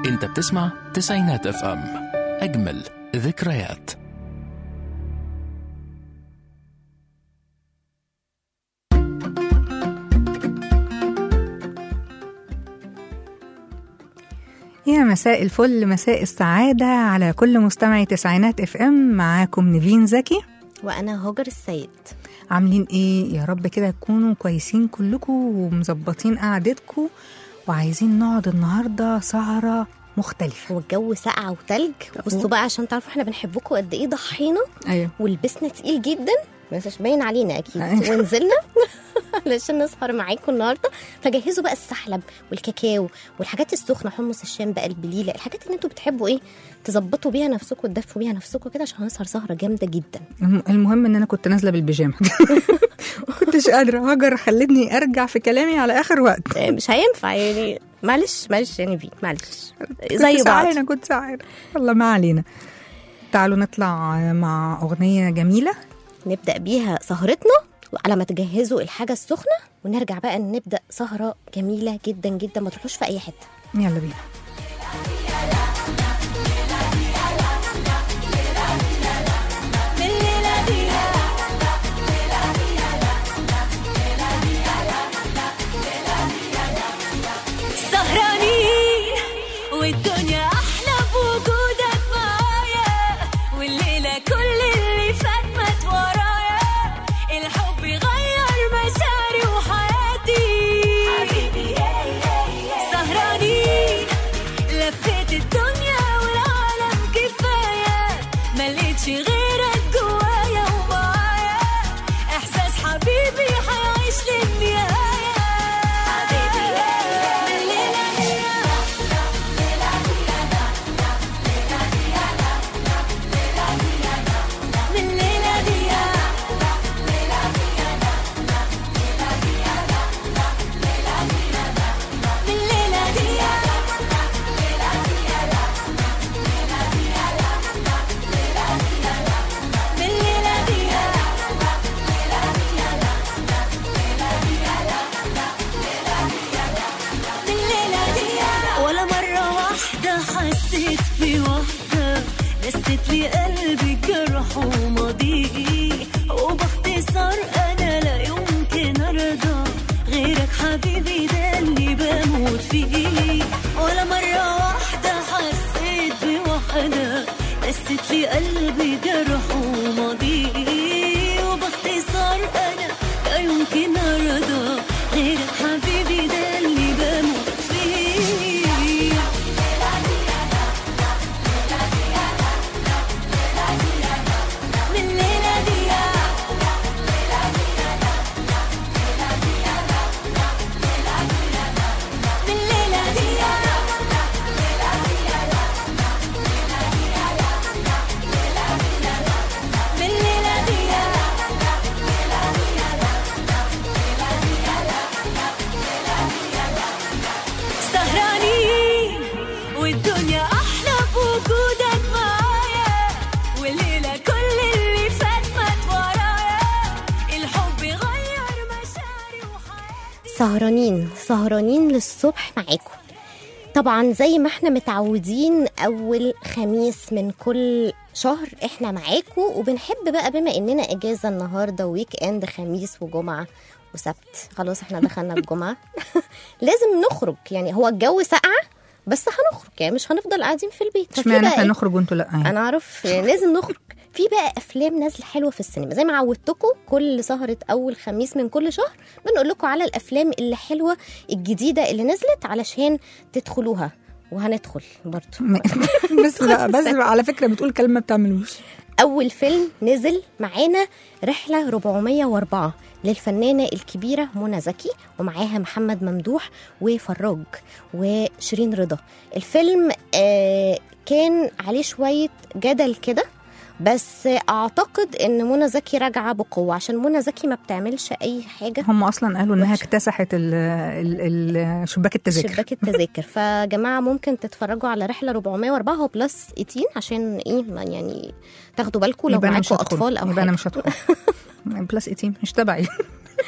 انت بتسمع تسعينات اف ام اجمل ذكريات يا مساء الفل مساء السعادة على كل مستمعي تسعينات اف ام معاكم نيفين زكي وانا هاجر السيد عاملين ايه يا رب كده تكونوا كويسين كلكم ومظبطين قعدتكم وعايزين نقعد النهارده سهرة مختلفة والجو ساقع وتلج بصوا بقى عشان تعرفوا احنا بنحبكم قد ايه ضحينا ايوه ولبسنا تقيل جدا بس مش باين علينا اكيد أيوة. ونزلنا علشان نسهر معاكم النهارده فجهزوا بقى السحلب والكاكاو والحاجات السخنه حمص الشام بقى البليله الحاجات اللي انتوا بتحبوا ايه تظبطوا بيها نفسكم وتدفوا بيها نفسكم كده عشان هنسهر سهره جامده جدا الم- المهم ان انا كنت نازلة بالبيجامة ما كنتش قادرة هاجر خلتني ارجع في كلامي على اخر وقت آه، مش هينفع يعني معلش معلش يعني بي معلش كنت زي بعض سعيانة كنت سعيانة والله ما علينا تعالوا نطلع مع أغنية جميلة نبدا بيها سهرتنا وعلى ما تجهزوا الحاجه السخنه ونرجع بقى نبدا سهره جميله جدا جدا ما تروحوش في اي حته يلا بينا سهرانين والدنيا احلى بوجودك معايا والليله كل اللي فات مات ورايا الحب غير مشاعري وحياتي حبيبي سهرانين لفيت الدنيا والعالم كفايه مليتش غيرك جوايا ومعايا احساس حبيبي هيعيش للنهايه حبيبي الليله دي من الليلة دي من الليلة دي من الليلة دي من الليلة دي ولا مرة واحدة حسيت بوحدة نست لي قلبي جرح وماضيه وباختصار أنا لا يمكن أرضى غيرك حبيبي ده اللي بموت فيه ولا مرة واحدة حسيت بوحدة نست لي قلبي جرح وماضيه وباختصار أنا لا يمكن أرضى غيرك حبيبي ده اللي بموت فيه من الليلة دي من الليلة دي من الليلة دي سهرانين والدنيا أحلى بوجودك معايا والليلة كل اللي فات مات ورايا الحب غير مشاعري وحياتي سهرانين سهرانين للصبح معاكم طبعا زي ما احنا متعودين اول خميس من كل شهر احنا معاكم وبنحب بقى بما اننا اجازه النهارده ويك اند خميس وجمعه وسبت خلاص احنا دخلنا الجمعه لازم نخرج يعني هو الجو ساقعه بس هنخرج يعني مش هنفضل قاعدين في البيت ففي اشمعنى بقى احنا إيه؟ نخرج وانتوا لا يعني. انا اعرف يعني لازم نخرج في بقى افلام نازله حلوه في السينما زي ما عودتكم كل سهره اول خميس من كل شهر بنقول لكم على الافلام اللي حلوه الجديده اللي نزلت علشان تدخلوها وهندخل برضه م- بس لا بس على فكرة بتقول كلام ما بتعملوش اول فيلم نزل معانا رحله 404 للفنانه الكبيره منى زكي ومعاها محمد ممدوح وفراج وشيرين رضا الفيلم آه كان عليه شويه جدل كده بس اعتقد ان منى زكي راجعه بقوه عشان منى زكي ما بتعملش اي حاجه هم اصلا قالوا انها وحشة. اكتسحت ال- ال- ال- شباك التذاكر شباك التذاكر فجماعه ممكن تتفرجوا على رحله 404 هو بلس 18 عشان ايه ما يعني تاخدوا بالكم لو يبقى انا مش معاكم هدخل اطفال او يبقى انا حاجه مش هدخل بلس 18 مش تبعي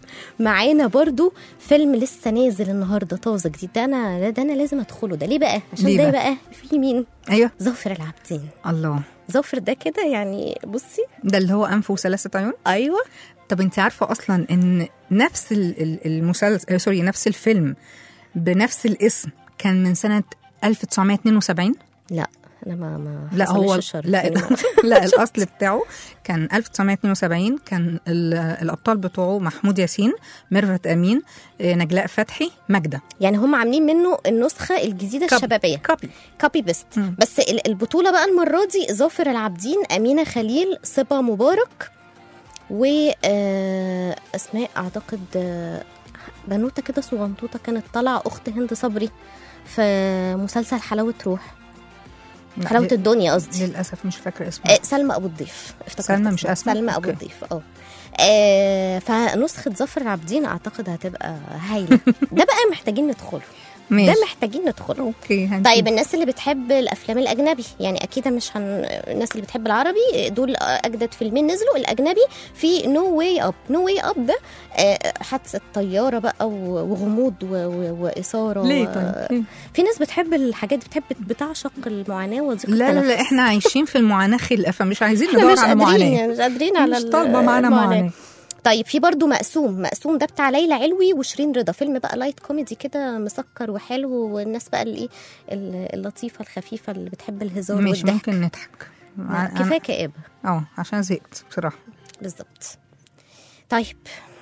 معانا برضو فيلم لسه نازل النهارده طازه جديد ده انا ده انا لازم ادخله ده ليه بقى عشان ليه ده بقى؟ بقى في مين ايوه ظافر العابدين الله ظافر ده كده يعني بصي ده اللي هو انف وثلاثه عيون ايوه طب انت عارفه اصلا ان نفس ال- ال- المسلسل آه، سوري نفس الفيلم بنفس الاسم كان من سنه 1972 لا انا ما ما لا حصلش هو الشر لا يعني ما- لا الاصل بتاعه كان 1972 كان ال- الابطال بتوعه محمود ياسين ميرفت امين آه، نجلاء فتحي ماجده يعني هم عاملين منه النسخه الجديده كوبي. الشبابيه كوبي كوبي بيست مم. بس ال- البطوله بقى المره دي ظافر العابدين امينه خليل صبا مبارك و آه، اسماء اعتقد آه، بنوته كده صغنطوطه كانت طالعه اخت هند صبري في مسلسل حلاوه روح لا، حلاوه ل- الدنيا قصدي للاسف مش فاكره اسمه آه، سلمى ابو الضيف افتكرت سلمى مش اسمها. أسماء؟ سلمى ابو أوكي. الضيف اه آه، فنسخه ظفر العابدين اعتقد هتبقى هايله ده بقى محتاجين ندخله ده ماشي محتاجين ندخله اوكي هنشوف. طيب الناس اللي بتحب الافلام الاجنبي يعني اكيد مش هن... الناس اللي بتحب العربي دول اجدد فيلمين نزلوا الاجنبي في نو واي اب نو واي اب ده آه، حادثه طياره بقى و- وغموض و... و... واثاره ليه و- طيب ليه؟ في ناس بتحب الحاجات بتحب بتعشق المعاناه وضيق لا لا لا التنفس. احنا عايشين في المعاناه خلقه فمش عايزين احنا ندور مش على قادرين معاناه يعني مش قادرين على مش ال- طالبه معانا المعاناة. معاناه طيب في برضو مقسوم مقسوم ده بتاع ليلى علوي وشيرين رضا فيلم بقى لايت كوميدي كده مسكر وحلو والناس بقى الايه ال- اللطيفه الخفيفه اللي بتحب الهزار ماشي والضحك ممكن نضحك ما- أنا- كفايه كآبه اه عشان زهقت بصراحه بالظبط طيب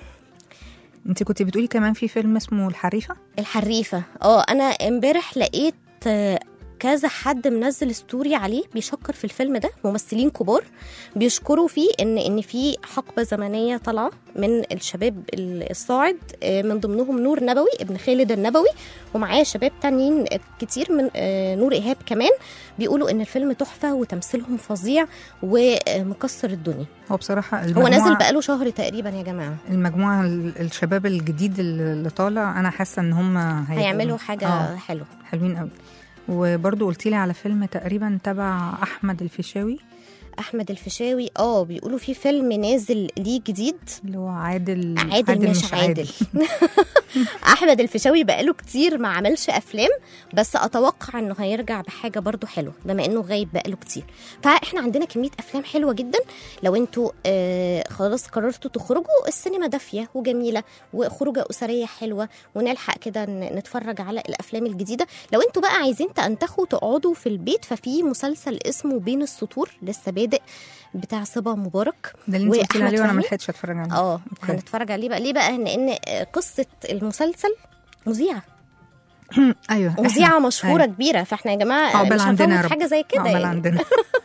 انت كنت بتقولي كمان في فيلم اسمه الحريفه الحريفه اه انا امبارح لقيت آه، كذا حد منزل ستوري عليه بيشكر في الفيلم ده ممثلين كبار بيشكروا فيه ان ان في حقبه زمنيه طالعه من الشباب الصاعد آه، من ضمنهم نور نبوي ابن خالد النبوي ومعاه شباب تانيين كتير من آه، نور ايهاب كمان بيقولوا ان الفيلم تحفه وتمثيلهم فظيع ومكسر الدنيا هو بصراحه هو المجموعة نازل بقاله شهر تقريبا يا جماعه المجموعه ال- الشباب الجديد اللي طالع انا حاسه ان هم هيبقوا- هيعملوا حاجه آه حلوه حلوين قوي وبرضه قلتي لي على فيلم تقريبا تبع احمد الفيشاوي احمد الفيشاوي اه بيقولوا في فيلم نازل ليه جديد اللي هو عادل عادل, مش عادل, احمد الفيشاوي بقاله كتير ما عملش افلام بس اتوقع انه هيرجع بحاجه برضو حلوه بما انه غايب بقاله كتير فاحنا عندنا كميه افلام حلوه جدا لو انتوا آه خلاص قررتوا تخرجوا السينما دافيه وجميله وخروجه اسريه حلوه ونلحق كده ن- نتفرج على الافلام الجديده لو انتوا بقى عايزين تنتخوا تقعدوا في البيت ففي مسلسل اسمه بين السطور لسه بادئ بتاع صبا مبارك ده اللي انت قلتي لي وأحمد عليه وانا ما فهمي. لحقتش اتفرج عليه اه أوكي. هنتفرج عليه بقى ليه بقى لان قصه المسلسل مذيعه ايوه إحنا- مذيعه مشهوره أيوة. كبيره فاحنا يا جماعه عقبال مش عندنا يا هنفوت رب حاجه زي كده عقبال يعني. عندنا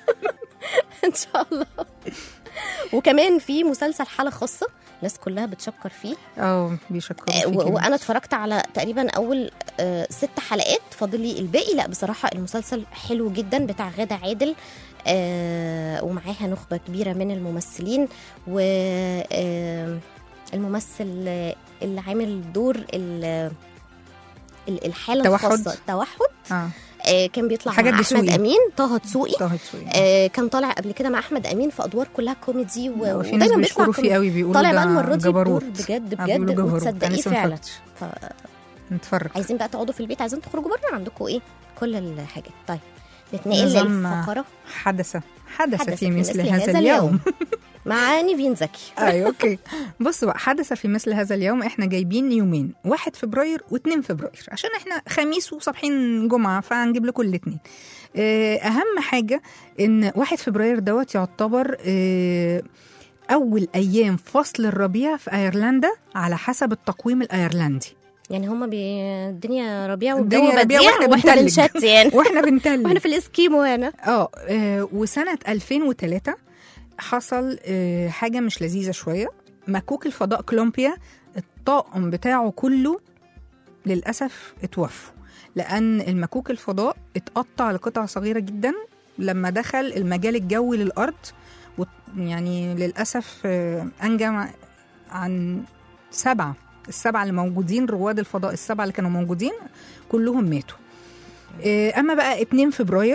ان شاء الله وكمان في مسلسل حاله خاصه الناس كلها بتشكر فيه اه بيشكروا آه، فيكي و- وانا اتفرجت على تقريبا اول آه، ست حلقات فاضل لي الباقي لا بصراحه المسلسل حلو جدا بتاع غادة عادل آه، ومعاها نخبه كبيره من الممثلين و آه، الممثل آه، اللي عامل دور ال- ال- الحاله توحد. الخاصه التوحد اه آه، كان بيطلع حاجات مع احمد دسوقي. امين طه دسوقي طه دسوقي آه، كان طالع قبل كده مع احمد امين في ادوار كلها كوميدي و... وفي ناس ودايما بيشكروا بيطلع فيه كوميدي. قوي بيقولوا طالع ده بقى المره دي بدور جبروت بجد آه، بيقولوا بجد جبروت. أنا وتصدقيه لسه ما فعلا اتفرجتش. فعايزين نتفرج بقى تقعدوا في البيت عايزين تخرجوا بره عندكم ايه كل الحاجات طيب نتنقل نظام للفقره حدث حدث, حدث في مثل هذا اليوم مع نيفين زكي ايوه اوكي بص بقى حدث في مثل هذا اليوم احنا جايبين يومين 1 فبراير و2 فبراير عشان احنا خميس وصبحين جمعه فهنجيب لكم الاثنين اهم حاجه ان 1 فبراير دوت يعتبر آه، اول ايام فصل الربيع في ايرلندا على حسب التقويم الايرلندي يعني هما بي... الدنيا ربيع الدنيا والجو ربيع بديع وإحنا واحنا بنتلج. بنشت يعني واحنا بنتلج واحنا في الاسكيمو هنا اه آه، وسنة 2003 حصل آه، حاجة مش لذيذة شوية مكوك الفضاء كولومبيا الطاقم بتاعه كله للأسف اتوفوا لأن المكوك الفضاء اتقطع لقطع صغيرة جدا لما دخل المجال الجوي للأرض وت- يعني للأسف آه، أنجم عن سبعة السبعة اللي موجودين رواد الفضاء السبعة اللي كانوا موجودين كلهم ماتوا آه، أما بقى 2 فبراير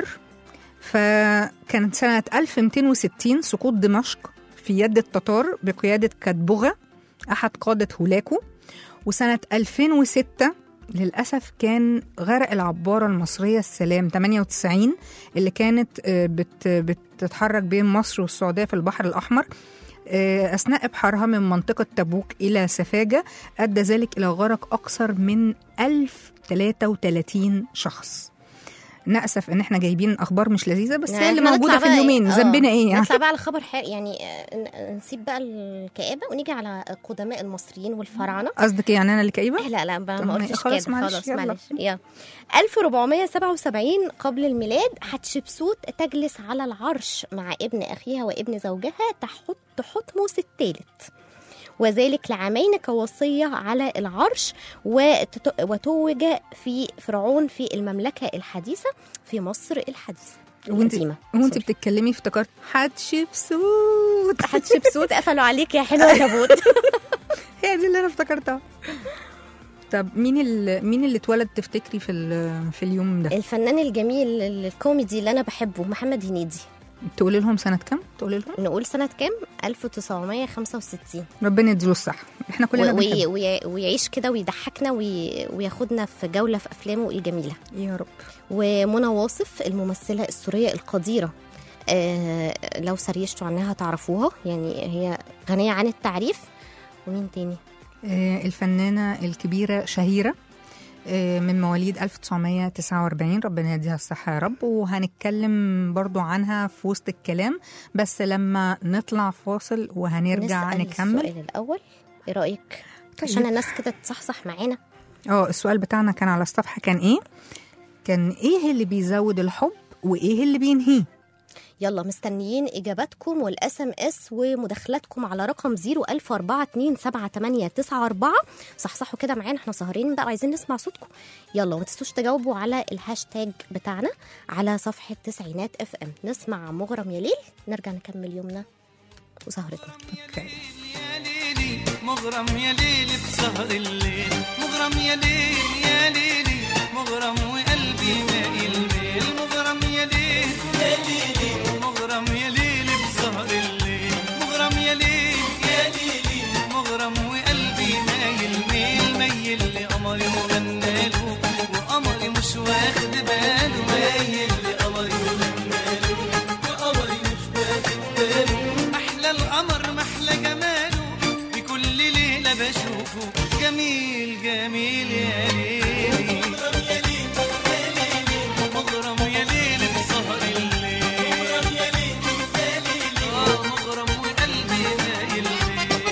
فكانت سنة 1260 سقوط دمشق في يد التتار بقيادة كاتبوغا أحد قادة هولاكو وسنة 2006 للأسف كان غرق العبارة المصرية السلام 98 اللي كانت آه، بت بتتحرك بين مصر والسعودية في البحر الأحمر آه، أثناء إبحارها من منطقة تبوك إلى سفاجة أدى ذلك إلى غرق أكثر من 1033 شخص نأسف إن إحنا جايبين أخبار مش لذيذة بس هي اللي إحنا موجودة نطلع في بقى اليومين آه، ذنبنا إيه يعني نطلع بقى على خبر حار يعني آه، ن- نسيب بقى الكآبة ونيجي على قدماء المصريين والفراعنة قصدك إيه يعني أنا اللي كئيبة؟ لا لا ما طب ما ما- قلتش خلاص كده معلش، خلاص يلا. معلش يلا 1477 قبل الميلاد حتشبسوت تجلس على العرش مع ابن أخيها وابن زوجها تحت حتمس الثالث وذلك لعامين كوصية على العرش وتت- وتوج في فرعون في المملكة الحديثة في مصر الحديثة وانت القديمة وانت سوري. بتتكلمي افتكرت حتشبسوت حتشبسوت قفلوا عليك يا حلوة يا بوت هي دي اللي انا افتكرتها طب مين اللي مين اللي اتولد تفتكري في ال- في اليوم ده؟ الفنان الجميل الكوميدي اللي أنا بحبه محمد هنيدي تقولي لهم سنة كام؟ تقولي لهم؟ نقول سنة كام؟ 1965 ربنا يديله الصحة احنا كلنا وي بنحبه وي ويعيش كده ويضحكنا وي وياخدنا في جولة في أفلامه الجميلة يا رب ومنى واصف الممثلة السورية القديرة آه لو سريشتوا عنها تعرفوها يعني هي غنية عن التعريف ومين تاني؟ آه، الفنانة الكبيرة شهيرة آه، من مواليد 1949 ربنا يديها الصحة يا رب وهنتكلم برضو عنها في وسط الكلام بس لما نطلع فاصل وهنرجع نسأل نكمل السؤال الأول إيه رأيك؟ طيب. عشان الناس كده تصحصح معانا اه السؤال بتاعنا كان على الصفحة كان ايه؟ كان ايه اللي بيزود الحب وايه اللي بينهيه؟ يلا مستنيين اجاباتكم والاس ام اس ومداخلاتكم على رقم 010427894 صحصحوا كده معانا احنا سهرين بقى وعايزين نسمع صوتكم يلا وما تنسوش تجاوبوا على الهاشتاج بتاعنا على صفحه تسعينات اف ام نسمع مغرم يا ليل نرجع نكمل يومنا وسهرتنا اوكي يا ليلي مغرم يا ليلي بسهر الليل مغرم يا ليل يا ليلي مغرم وقلبي مايل ميل مغرم يا ليل يا ليلي مغرم يا ليلي بسهر الليل مغرم يا ليل يا ليلي مغرم وقلبي مايل ميل ميل لقمري وغناله وقمري مش واخد باله مايل لقمري وغناله وقمري مش واخد باله احلى القمر محلى جماله بكل ليله بشوفه جميل جميل يا ليلي مغرم يا ليلي بسهر الليل آه، مغرم وقلبي مايل ليه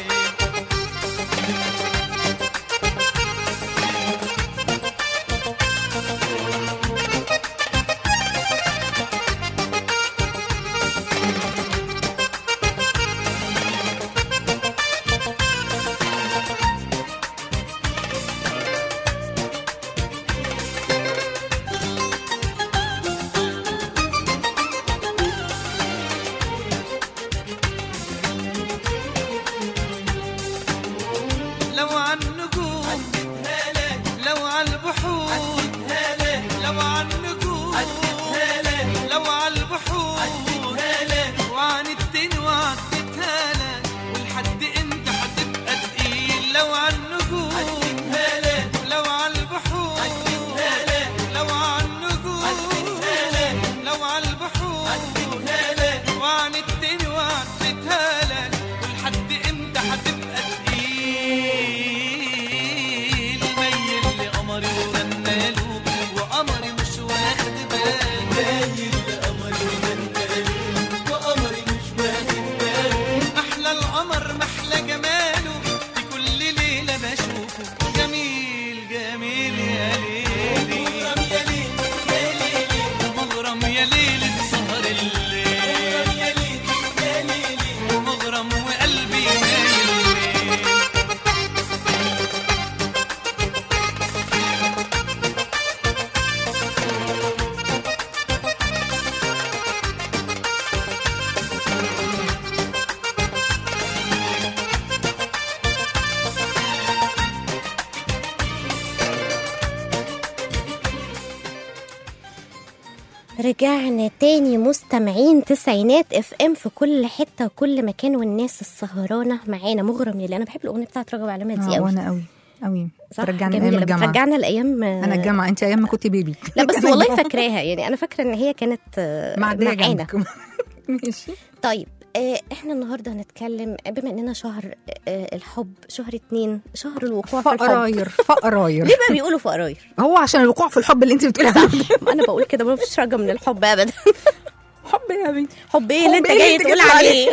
رجعنا تاني مستمعين تسعينات اف ام في كل حته وكل مكان والناس السهرانه معانا مغرم يلي انا بحب الاغنيه بتاعت رغب علامه دي آه، قوي وانا قوي قوي صح ترجعني جميلة. ايام الجامعه بترجعنا لايام انا الجامعه انت ايام ما كنت بيبي لا بس أنا والله الجامعة. فاكراها يعني انا فاكره ان هي كانت آه، معديه معانا جنبك ماشي طيب آه، احنا النهارده هنتكلم بما اننا شهر آه، الحب شهر اتنين شهر الوقوع في الحب فقراير فقراير ليه بقى بيقولوا فقراير؟ هو عشان الوقوع في الحب اللي انت بتقولي عنه ما انا بقول كده ما فيش رجا من الحب ابدا حب يا بنتي حب ايه اللي حب انت إيه جاي اللي تقول أنت جاي عليه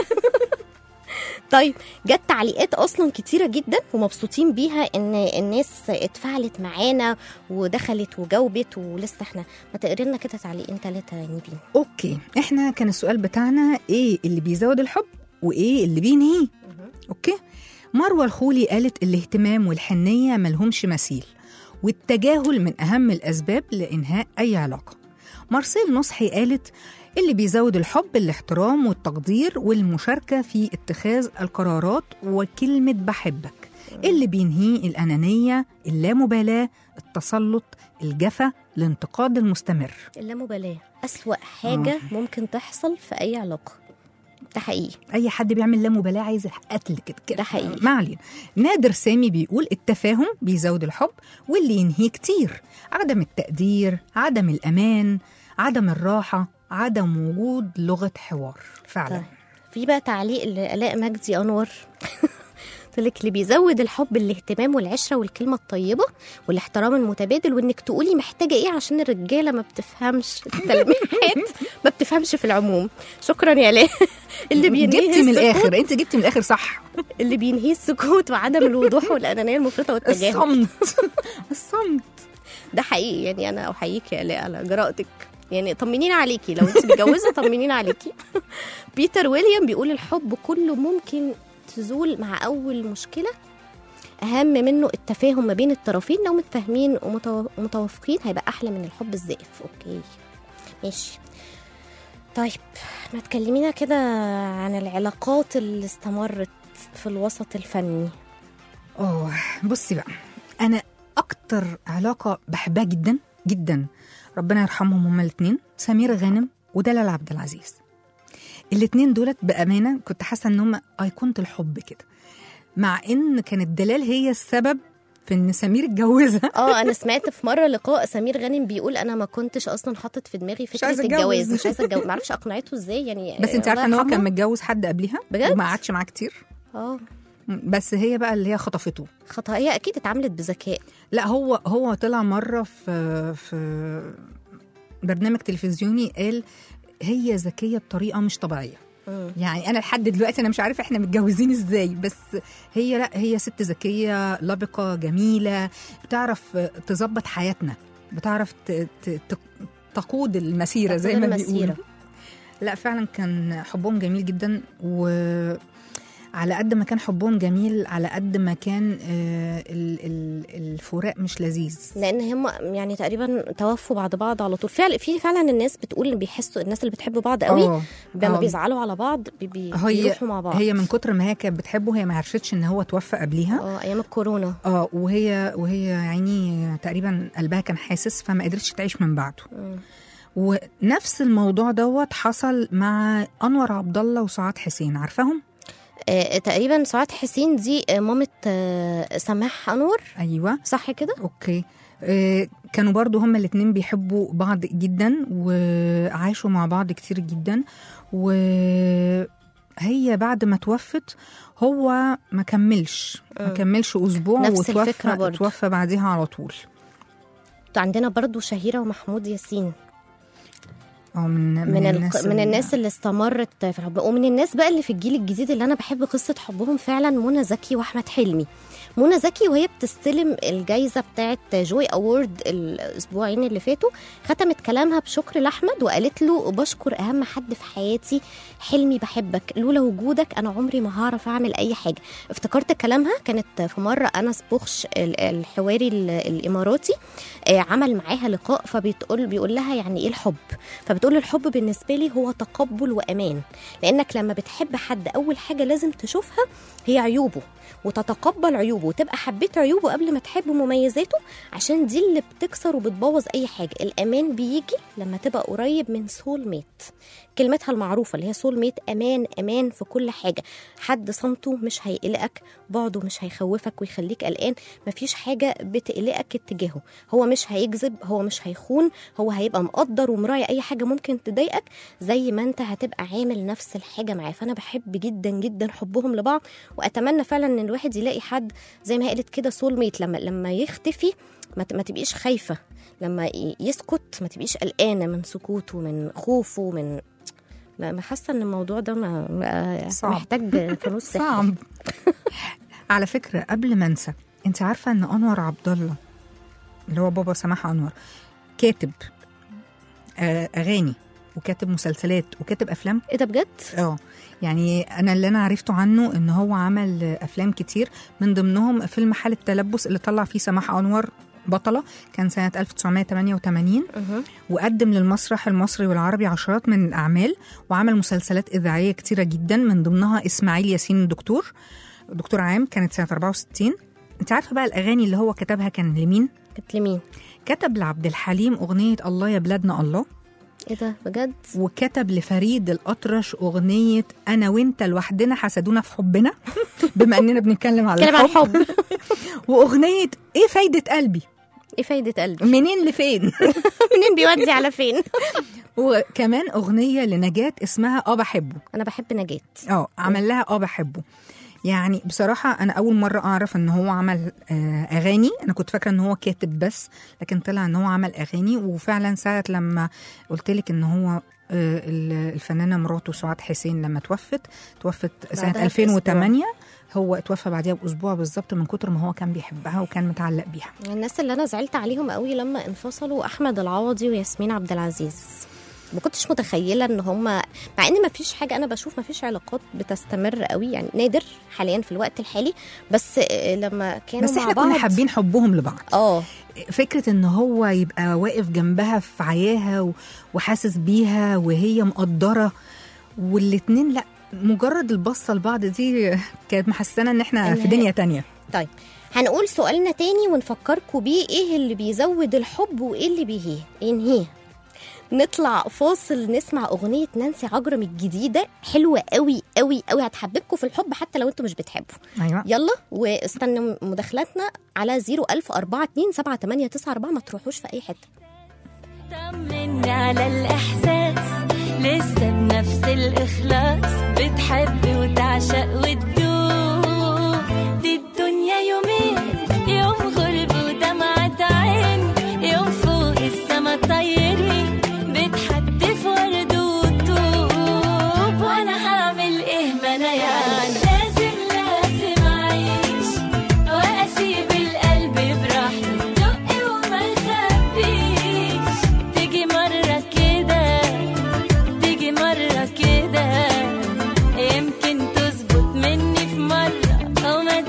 طيب جت تعليقات اصلا كتيره جدا ومبسوطين بيها ان الناس اتفاعلت معانا ودخلت وجاوبت ولسه احنا ما تقري لنا كده تعليقين ثلاثه يا نيبين اوكي احنا كان السؤال بتاعنا ايه اللي بيزود الحب وايه اللي بينهيه اوكي مروه الخولي قالت الاهتمام والحنيه ملهمش مثيل والتجاهل من اهم الاسباب لانهاء اي علاقه مارسيل نصحي قالت اللي بيزود الحب الاحترام والتقدير والمشاركه في اتخاذ القرارات وكلمه بحبك اللي بينهيه الانانيه اللامبالاه التسلط الجفا الانتقاد المستمر اللامبالاه اسوا حاجه ممكن تحصل في اي علاقه ده حقيقي اي حد بيعمل لا مبالاه عايز قتل كده كده ده حقيقي. ما علينا نادر سامي بيقول التفاهم بيزود الحب واللي ينهيه كتير عدم التقدير عدم الامان عدم الراحه عدم وجود لغه حوار فعلا طيب. في بقى تعليق لآلاء مجدي أنور قلت لك اللي بيزود الحب الاهتمام والعشرة والكلمة الطيبة والاحترام المتبادل وإنك تقولي محتاجة إيه عشان الرجالة ما بتفهمش التلميحات ما بتفهمش في العموم شكرا يا آلاء اللي بينهي جبتي من السكوت- الاخر انت جبتي من الاخر صح اللي بينهي السكوت وعدم الوضوح والأنانية المفرطة والتجاهل الصمت الصمت ده حقيقي يعني أنا أحييك يا آلاء على جرأتك يعني طمنينا عليكي لو انت متجوزه طمنينا عليكي بيتر ويليام بيقول الحب كله ممكن تزول مع اول مشكله اهم منه التفاهم ما بين الطرفين لو متفاهمين ومتو- ومتوافقين هيبقى احلى من الحب الزائف اوكي ماشي طيب ما تكلمينا كده عن العلاقات اللي استمرت في الوسط الفني اه بصي بقى انا اكتر علاقه بحبها جدا جدا ربنا يرحمهم هما الاثنين سمير غانم ودلال عبد العزيز الاثنين دولت بامانه كنت حاسه ان هم ايقونه الحب كده مع ان كانت دلال هي السبب في ان سمير اتجوزها اه انا سمعت في مره لقاء سمير غانم بيقول انا ما كنتش اصلا حاطط في دماغي فكره عايزة أتجوز. الجواز مش عايزه اتجوز ما اعرفش اقنعته ازاي يعني بس انت الله عارفه ان هو يرحمه. كان متجوز حد قبلها بجد؟ وما قعدش معاه كتير اه بس هي بقى اللي هي خطفته خطأ هي اكيد اتعاملت بذكاء لا هو هو طلع مره في في برنامج تلفزيوني قال هي ذكيه بطريقه مش طبيعيه مم. يعني انا لحد دلوقتي انا مش عارفه احنا متجوزين ازاي بس هي لا هي ست ذكيه لبقه جميله بتعرف تظبط حياتنا بتعرف ت- ت- ت- تقود المسيره زي تقود ما المسيرة. بيقولوا لا فعلا كان حبهم جميل جدا وعلى قد ما كان حبهم جميل على قد ما كان آه، ال- ال- الفراق مش لذيذ لان هم يعني تقريبا توفوا بعد بعض على طول فعلا في فعلا الناس بتقول ان بيحسوا الناس اللي بتحب بعض قوي آه، لما آه. بيزعلوا على بعض بي بي هي بيروحوا مع بعض هي من كتر ما هي كانت بتحبه هي ما عرفتش ان هو توفى قبليها اه ايام الكورونا اه وهي وهي يعني تقريبا قلبها كان حاسس فما قدرتش تعيش من بعده مم. ونفس الموضوع دوت حصل مع انور عبد الله وسعاد حسين عارفاهم آه تقريبا سعاد حسين دي آه، مامة آه سماح انور ايوه صح كده اوكي آه، كانوا برضو هما الاتنين بيحبوا بعض جدا وعاشوا مع بعض كتير جدا وهي بعد ما توفت هو ما كملش ما مم. كملش اسبوع نفس الفكرة وتوفى برضو. توفى بعديها على طول عندنا برضو شهيرة ومحمود ياسين اه من من, من الناس الق... من اللي- الناس اللي استمرت في الحب ومن الناس بقى اللي في الجيل الجديد اللي انا بحب قصه حبهم فعلا منى زكي واحمد حلمي منى زكي وهي بتستلم الجائزه بتاعه جوي اوورد الاسبوعين اللي فاتوا ختمت كلامها بشكر لاحمد وقالت له بشكر اهم حد في حياتي حلمي بحبك لولا وجودك انا عمري ما هعرف اعمل اي حاجه افتكرت كلامها كانت في مره انس بوخش ال- الحواري ال- الاماراتي آه، عمل معاها لقاء فبتقول بيقول لها يعني ايه الحب فبتقول الحب بالنسبه لي هو تقبل وامان لانك لما بتحب حد اول حاجه لازم تشوفها هي عيوبه وتتقبل عيوبه عيوبه وتبقى حبيت عيوبه قبل ما تحب مميزاته عشان دي اللي بتكسر وبتبوظ اي حاجه الامان بيجي لما تبقى قريب من سول ميت كلمتها المعروفه اللي هي سول ميت امان امان في كل حاجه حد صمته مش هيقلقك بعده مش هيخوفك ويخليك قلقان مفيش حاجه بتقلقك اتجاهه هو مش هيكذب هو مش هيخون هو هيبقى مقدر ومراعي اي حاجه ممكن تضايقك زي ما انت هتبقى عامل نفس الحاجه معاه فانا بحب جدا جدا حبهم لبعض واتمنى فعلا ان الواحد يلاقي حد زي ما هي قالت كده سول ميت لما لما يختفي ما ت- ما تبقيش خايفه لما ي- يسكت ما تبقيش قلقانه من سكوته من خوفه من ما ما حاسه ان الموضوع ده ما ما- صعب. محتاج فانوس سحر. صعب على فكره قبل ما انسى انت عارفه ان انور عبد الله اللي هو بابا سماح انور كاتب آه، اغاني وكاتب مسلسلات وكاتب افلام ايه ده بجد اه يعني انا اللي انا عرفته عنه ان هو عمل افلام كتير من ضمنهم فيلم حاله تلبس اللي طلع فيه سماح انور بطله كان سنه 1988 مهم. وقدم للمسرح المصري والعربي عشرات من الأعمال وعمل مسلسلات إذاعية كتيرة جدا من ضمنها إسماعيل ياسين الدكتور دكتور عام كانت سنة 64 أنت عارفة بقى الأغاني اللي هو كتبها كان لمين؟ كانت لمين كتب لعبد الحليم أغنية الله يا بلادنا الله ايه ده بجد وكتب لفريد الأطرش أغنية أنا وأنت لوحدنا حسدونا في حبنا بما أننا بنتكلم على كلام عن الحب الحب وأغنية إيه فايدة قلبي ايه فايده قلبي منين لفين منين بيودي على فين وكمان أغنية لنجاة اسمها أه بحبه انا بحب نجاة اه عمل لها اه بحبه يعني بصراحة أنا أول مرة أعرف إن هو عمل آه، أغاني أنا كنت فاكرة إن هو كاتب بس لكن طلع إن هو عمل أغاني وفعلا ساعة لما قلت لك إن هو آه، ال- الفنانة مراته سعاد حسين لما توفت توفت سنة بعدها 2008 هو اتوفى بعدها بأسبوع بالظبط من كتر ما هو كان بيحبها وكان متعلق بيها الناس اللي انا زعلت عليهم قوي لما انفصلوا احمد العوضي وياسمين عبد العزيز ما كنتش متخيله ان هم مع ان ما فيش حاجه انا بشوف ما فيش علاقات بتستمر قوي يعني نادر حاليا في الوقت الحالي بس آه، لما كانوا بس مع احنا بعض كنا حابين حبهم لبعض اه فكرة ان هو يبقى واقف جنبها في عياها و- وحاسس بيها وهي مقدرة والاتنين لا مجرد البصة لبعض دي كانت محسنة ان احنا في إن- دنيا تانية طيب هنقول سؤالنا تاني ونفكركم بيه ايه اللي بيزود الحب وايه اللي بيهيه ينهيه نطلع فاصل نسمع اغنيه نانسي عجرم الجديده حلوه قوي قوي قوي هتحببكم في الحب حتى لو انتوا مش بتحبوا ايوه يلا واستنوا مداخلاتنا على 01042 ما تروحوش في اي حته طمني على الإحساس لسه بنفس الإخلاص بتحب وتعشق وتدوب دي الدنيا يومين يوم غرب ودمعة عين يوم فوق السما طايرين بتحدف ورد وطوب وأنا هعمل إيه ما أنا يعني لازم لازم أعيش وأسيب القلب براحته دق وما يخبيش تيجي مرة كده تيجي مرة كده يمكن تظبط مني في مرة أو ما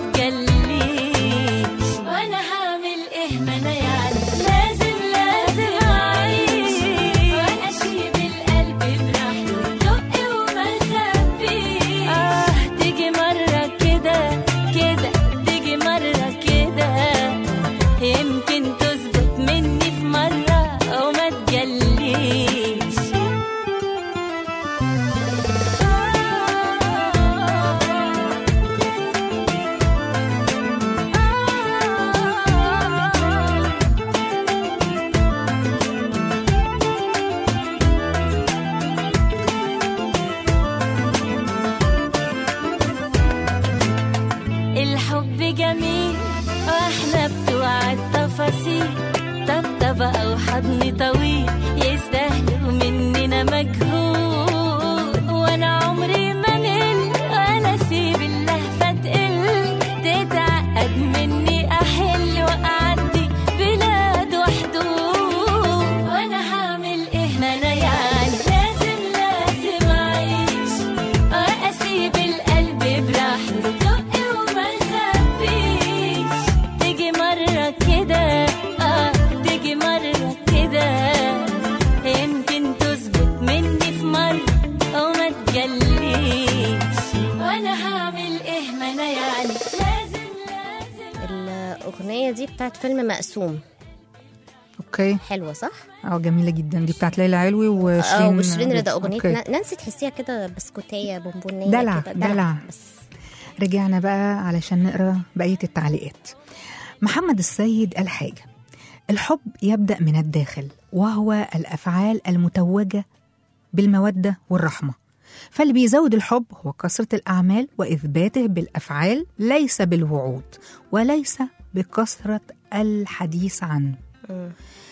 تجليش وأنا هعمل إيه ما أنا يعني لازم لازم أعيش وأنا أسيب القلب براحته دق وما يخبيش آه تيجي مرة كده كده تيجي مرة كده يمكن تظبط مني في مرة أو ما تجليش بتاعت فيلم مقسوم اوكي حلوه صح؟ اه جميله جدا دي بتاعت ليلى علوي اه وشيرين وشيرين رضا اغنيه أوكي. نا- نانسي تحسيها كده بسكوتيه بونبونيه دلع، كده دلع. بس رجعنا بقى علشان نقرا بقيه التعليقات محمد السيد قال حاجه الحب يبدا من الداخل وهو الافعال المتوجه بالموده والرحمه فاللي بيزود الحب هو كثره الاعمال واثباته بالافعال ليس بالوعود وليس بكثره الحديث عنه مم.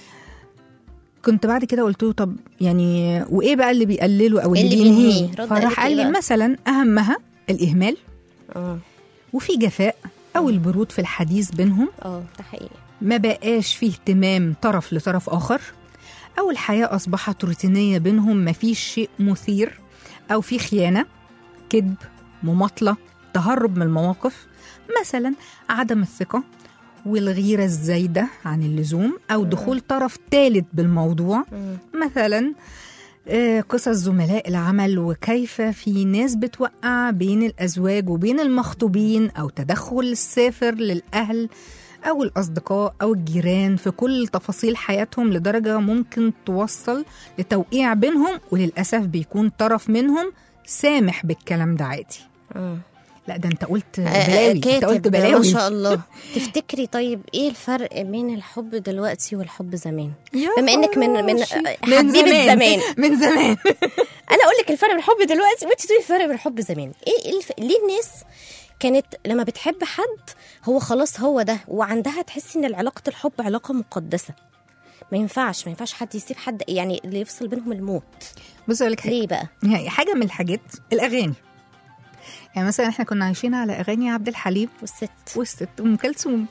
كنت بعد كده قلت له طب يعني وايه بقى اللي بيقلله او إيه اللي اللي بينهيه بينهيه؟ رد قالك فراح قال إيه لي بقى؟ مثلا اهمها الاهمال اه وفي جفاء أو البرود في الحديث بينهم اه ده حقيقي ما بقاش فيه اهتمام طرف لطرف آخر أو الحياة أصبحت روتينية بينهم ما فيش شيء مثير أو في خيانة كذب مماطلة تهرب من المواقف مثلا عدم الثقة والغيرة الزايدة عن اللزوم أو دخول طرف ثالث بالموضوع مم. مثلا آه، قصص زملاء العمل وكيف في ناس بتوقع بين الأزواج وبين المخطوبين أو تدخل السافر للأهل أو الأصدقاء أو الجيران في كل تفاصيل حياتهم لدرجة ممكن توصل لتوقيع بينهم وللأسف بيكون طرف منهم سامح بالكلام ده عادي مم. لا ده انت قلت آه، آه، بلاوي انت كاتب قلت ما بلاوي شاء الله تفتكري طيب ايه الفرق بين الحب دلوقتي والحب زمان يا بما إنك من- من خراشي. حبيبة زمان. من زمان انا اقول لك الفرق بين الحب دلوقتي وانت تقولي الفرق بين الحب زمان ايه إيه الف... ليه الناس كانت لما بتحب حد هو خلاص هو ده وعندها تحسي ان علاقه الحب علاقه مقدسه ما ينفعش ما ينفعش حد يسيب حد يعني اللي يفصل بينهم الموت بص اقول لك حاجه ليه بقى يعني حاجه من الحاجات الاغاني يعني مثلا احنا كنا عايشين على اغاني عبد الحليم والست والست ام كلثوم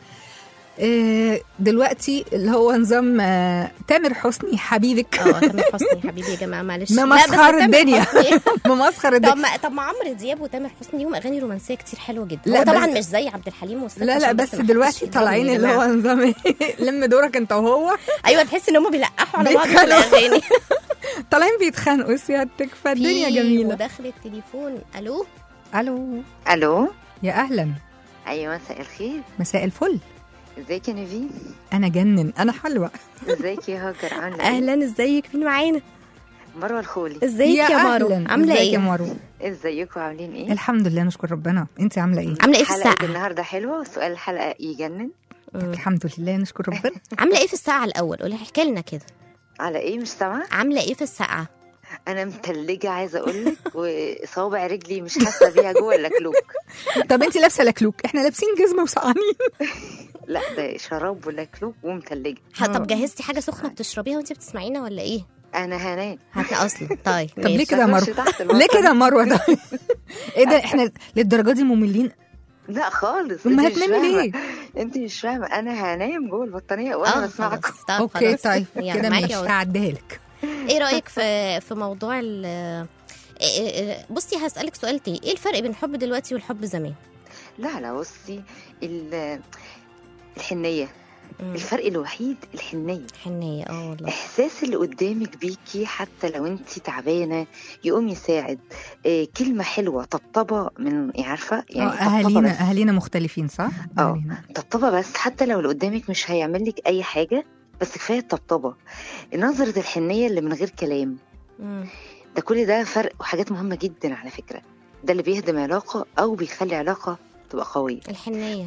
آه، دلوقتي اللي هو نظام آه، تامر حسني حبيبك اه تامر حسني حبيبي يا جماعه معلش لا، بس ممسخر تامر الدنيا حسني- ممسخر طب الدنيا ما طب ما عمرو دياب وتامر حسني ليهم اغاني رومانسيه كتير حلوه جدا لا، هو طبعا بس- مش زي عبد الحليم والست لا لا عشان بس ما حدش دلوقتي يضربني طالعين يا اللي هو جماعة. نظام إيه؟ لم دورك انت وهو ايوه تحس ان هم بيلقحوا على بعض في بيتخانقوا. الاغاني طالعين بيتخانقوا سيادتك فالدنيا في جميله مداخله تليفون الو الو الو يا اهلا ايوه مساء الخير مساء الفل ازيك يا نيفين انا جنن انا حلوه ازيك يا هاجر عامله ايه اهلا ازيك مين معانا مروه الخولي ازيك يا, مارو أهلاً. عامله ازيك ايه يا مارو ازيكم عاملين ايه الحمد لله نشكر ربنا انت عامله ايه عامله ايه في حلقه الساعه النهارده حلوه وسؤال الحلقه يجنن الحمد لله نشكر ربنا عامله ايه في الساعه الاول قولي احكي لنا كده على ايه مش سامعه عامله ايه في الساعه انا متلجه عايزه اقول لك وصوابع رجلي مش حاسه بيها جوه اللكلوك طب انت لابسه لكلوك احنا لابسين جزمه وسقعانين لا ده شراب ولكلوك ومتلجه ح- طب جهزتي حاجه سخنه بتشربيها وانت بتسمعينا ولا ايه انا هنام هاتنا اصلا طيب طب ليه ماشي. كده يا تخش مروه تحت ليه الوتر. كده يا مروه ده ايه ده احنا للدرجه دي مملين لا خالص ما انت مش هتنامي فاهمة. ليه انت مش فاهمه انا هنام جوه البطانيه اه وانا بسمعكم خلاص. طب اوكي خلاص. طيب يلا، كده معاكي ماشي يا وزة. هعديها لك ايه رايك في في موضوع ال إيه- إيه- بصي هسألك سؤال تاني ايه الفرق بين الحب دلوقتي والحب زمان لا لا بصي ال- الحنيه مم. الفرق الوحيد الحنيه حنية اه والله احساس اللي قدامك بيكي حتى لو انت تعبانه يقوم يساعد إيه كلمه حلوه طبطبه من إيه عارفه يعني اه طبطبة اهالينا بس. اهالينا مختلفين صح؟ اه. أهالينا. طبطبه بس حتى لو اللي قدامك مش هيعمل لك اي حاجه بس كفايه الطبطبه نظره الحنيه اللي من غير كلام مم. ده كل ده فرق وحاجات مهمه جدا على فكره ده اللي بيهدم علاقه او بيخلي علاقه تبقى قويه الحنية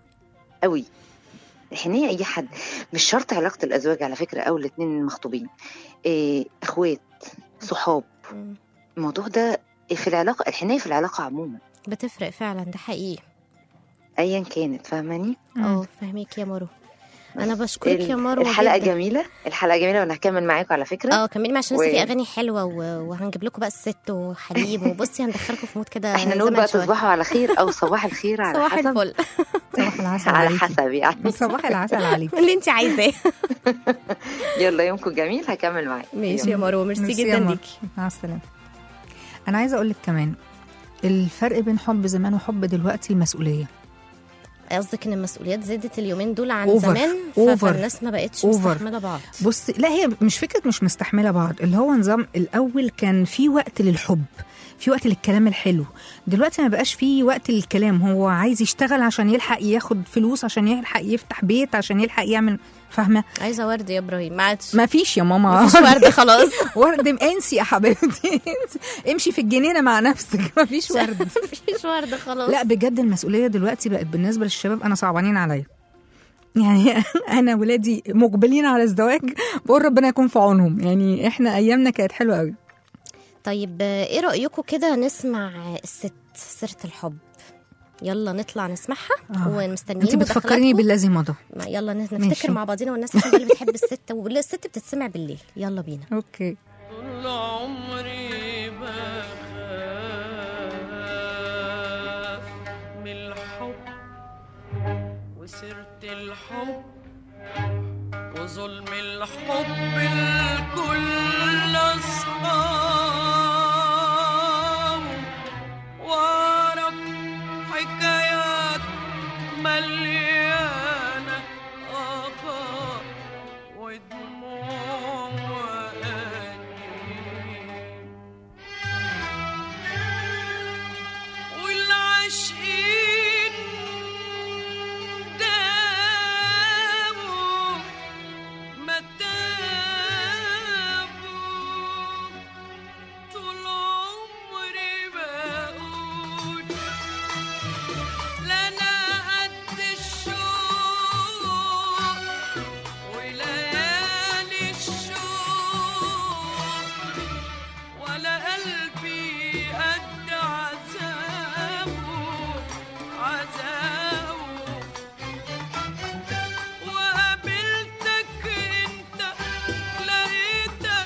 قوي الحنيه اي حد مش شرط علاقه الازواج على فكره او الاتنين المخطوبين إيه اخوات صحاب مم. الموضوع ده في العلاقه الحنيه في العلاقه عموما بتفرق فعلا ده حقيقي ايا كانت فاهماني اه فهميك يا مارو انا بشكرك يا ال- مروه الحلقه جدا. جميله الحلقه جميله وانا هكمل معاكم على فكره اه كملي عشان لسه و- في اغاني حلوه و... وهنجيب لكم بقى الست وحليب وبصي هندخلكم في مود كده احنا نقول زمن بقى شوية. تصبحوا على خير او صباح الخير على صباح حسب الفل صباح العسل على عليكي. حسب يعني صباح العسل عليك اللي انت عايزاه يلا يومكم جميل هكمل معاكم ماشي يا مروه ميرسي ميرسي يا جدا مروة. ليكي مع السلامه انا عايزه اقول لك كمان الفرق بين حب زمان وحب دلوقتي المسؤوليه قصدك ان المسؤوليات زادت اليومين دول عن أوفر. زمان أوفر. فالناس ما بقتش أوفر. مستحمله بعض بص لا هي مش فكره مش مستحمله بعض اللي هو نظام الاول كان في وقت للحب في وقت للكلام الحلو دلوقتي ما بقاش في وقت للكلام هو عايز يشتغل عشان يلحق ياخد فلوس عشان يلحق يفتح بيت عشان يلحق يعمل فاهمه عايزه ورد يا ابراهيم ما عادش ما فيش يا ماما مفيش ورد خلاص ورد انسي يا حبيبتي انسي. امشي في الجنينه مع نفسك ما فيش ورد مفيش ورد خلاص لا بجد المسؤوليه دلوقتي بقت بالنسبه للشباب انا صعبانين عليا يعني انا ولادي مقبلين على الزواج بقول ربنا يكون في عونهم يعني احنا ايامنا كانت حلوه قوي طيب آه، ايه رايكم كده نسمع الست سيره الحب يلا نطلع نسمعها آه. ومستنيين انت بتفكريني مداخلاتكم. بالذي مضى ما يلا نس- ماشي. نفتكر مع بعضينا والناس عشان اللي بتحب الست والست بتتسمع بالليل يلا بينا اوكي طول عمري بخاف من الحب وسيرة الحب وظلم الحب الكل أصحاب وأعرف حكايات مليانة آخر ودموع وأنين والعاشقين داموا ما تابوا طول عمري بقول لا انا قد الشوق وليالي الشوق ولا قلبي قد عذابه عذابه وقابلتك انت لقيتك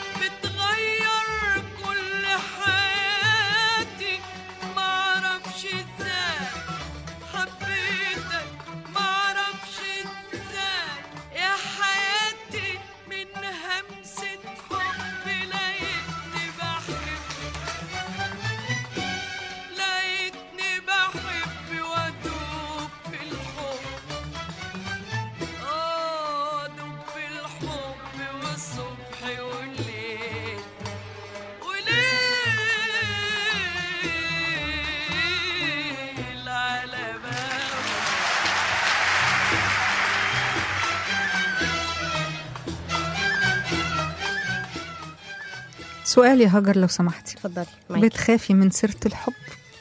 بتغير كل حياتي معرفش ازاي حبيتك معرفش ازاي يا حياتي من همسة حب لقيتني بحب لقيتني بحب وادوب في الحب اه ادوب في الحب والصبح والليل وليل على باب سؤال يا هاجر لو سمحتي اتفضلي معاكي بتخافي من سيره الحب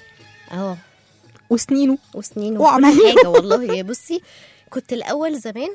اه وسنينه وسنين وعمل. وكل حاجه والله يا بصي كنت الاول زمان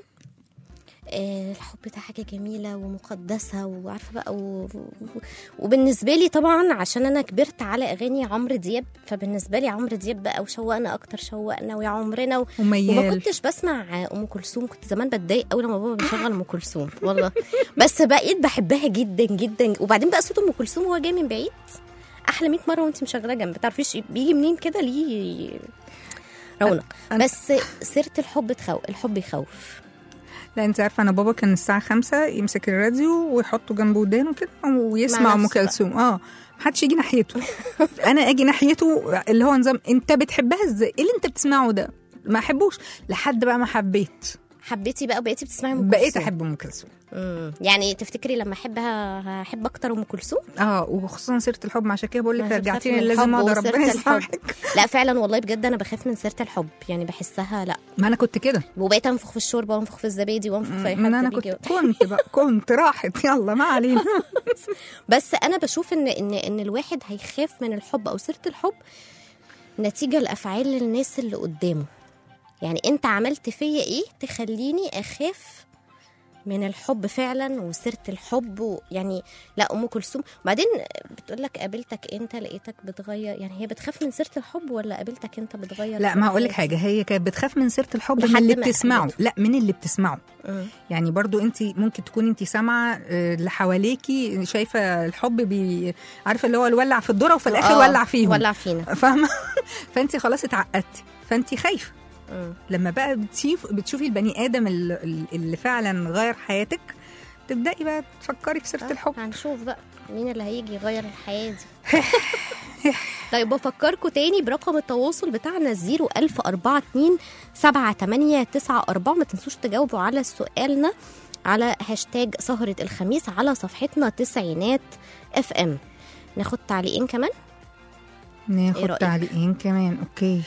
آه، الحب ده حاجه جميله ومقدسه وعارفه بقى و... و... وبالنسبه لي طبعا عشان انا كبرت على اغاني عمرو دياب فبالنسبه لي عمرو دياب بقى وشوقنا اكتر شوقنا ويا عمرنا و... وما وميال كنتش بسمع ام كلثوم كنت زمان بتضايق قوي لما بابا بيشغل ام كلثوم والله بس بقيت بحبها جدا جدا وبعدين بقى صوت ام كلثوم هو جاي من بعيد احلى 100 مره وانت مشغلاه جنب تعرفيش بيجي منين كده ليه رونق أنا- بس سيره الحب تخوف الحب يخوف لا انت عارفه انا بابا كان الساعه خمسة يمسك الراديو ويحطه جنب ودانه كده ويسمع مع ام نفسه بقى. كلثوم اه محدش يجي ناحيته انا اجي ناحيته اللي هو نظام انت بتحبها ازاي ايه اللي انت بتسمعه ده ما احبوش لحد بقى ما حبيت حبيتي بقى بقيتي بتسمعي ام بقيت كلثوم. احب ام كلثوم مم. يعني تفتكري لما احبها هحب اكتر ام كلثوم اه وخصوصا سيره الحب عشان كده بقول لك عشان رجعتيني تخافي من لازم الحب اقدر وسيرة ربنا الحب. يسامحك لا فعلا والله بجد انا بخاف من سيره الحب يعني بحسها لا ما انا كنت كده وبقيت انفخ في الشوربه وانفخ في الزبادي وانفخ في اي ما انا حد كنت بيجي كنت بقى كنت راحت يلا ما علينا بس انا بشوف ان ان ان الواحد هيخاف من الحب او سيره الحب نتيجه لافعال الناس اللي قدامه يعني انت عملت فيا ايه تخليني اخاف من الحب فعلا وسيره الحب و- يعني لا ام كلثوم وبعدين بتقول لك قابلتك انت لقيتك بتغير يعني هي بتخاف من سيره الحب ولا قابلتك انت بتغير لا ما هقول لك حاجه حاجه هي كانت بتخاف من سيره الحب من لحد اللي ما بتسمعه قابلته. لا من اللي بتسمعه يعني برضو انت ممكن تكوني انت سامعه آه، اللي حواليكي شايفه الحب بي عارفه اللي هو الولع في الذره وفي الاخر ولع فيهم ولع فينا فاهمه فانت خلاص اتعقدتي فانت خايفه مم. لما بقى بتشوف بتشوفي البني ادم اللي, اللي فعلا غير حياتك تبداي بقى تفكري في سيره الحب هنشوف بقى مين اللي هيجي يغير الحياة دي طيب بفكركم تاني برقم التواصل بتاعنا 01042 7894 ما تنسوش تجاوبوا على سؤالنا على هاشتاج سهرة الخميس على صفحتنا تسعينات اف ام ناخد تعليقين كمان إيه ناخد رأيك؟ تعليقين كمان اوكي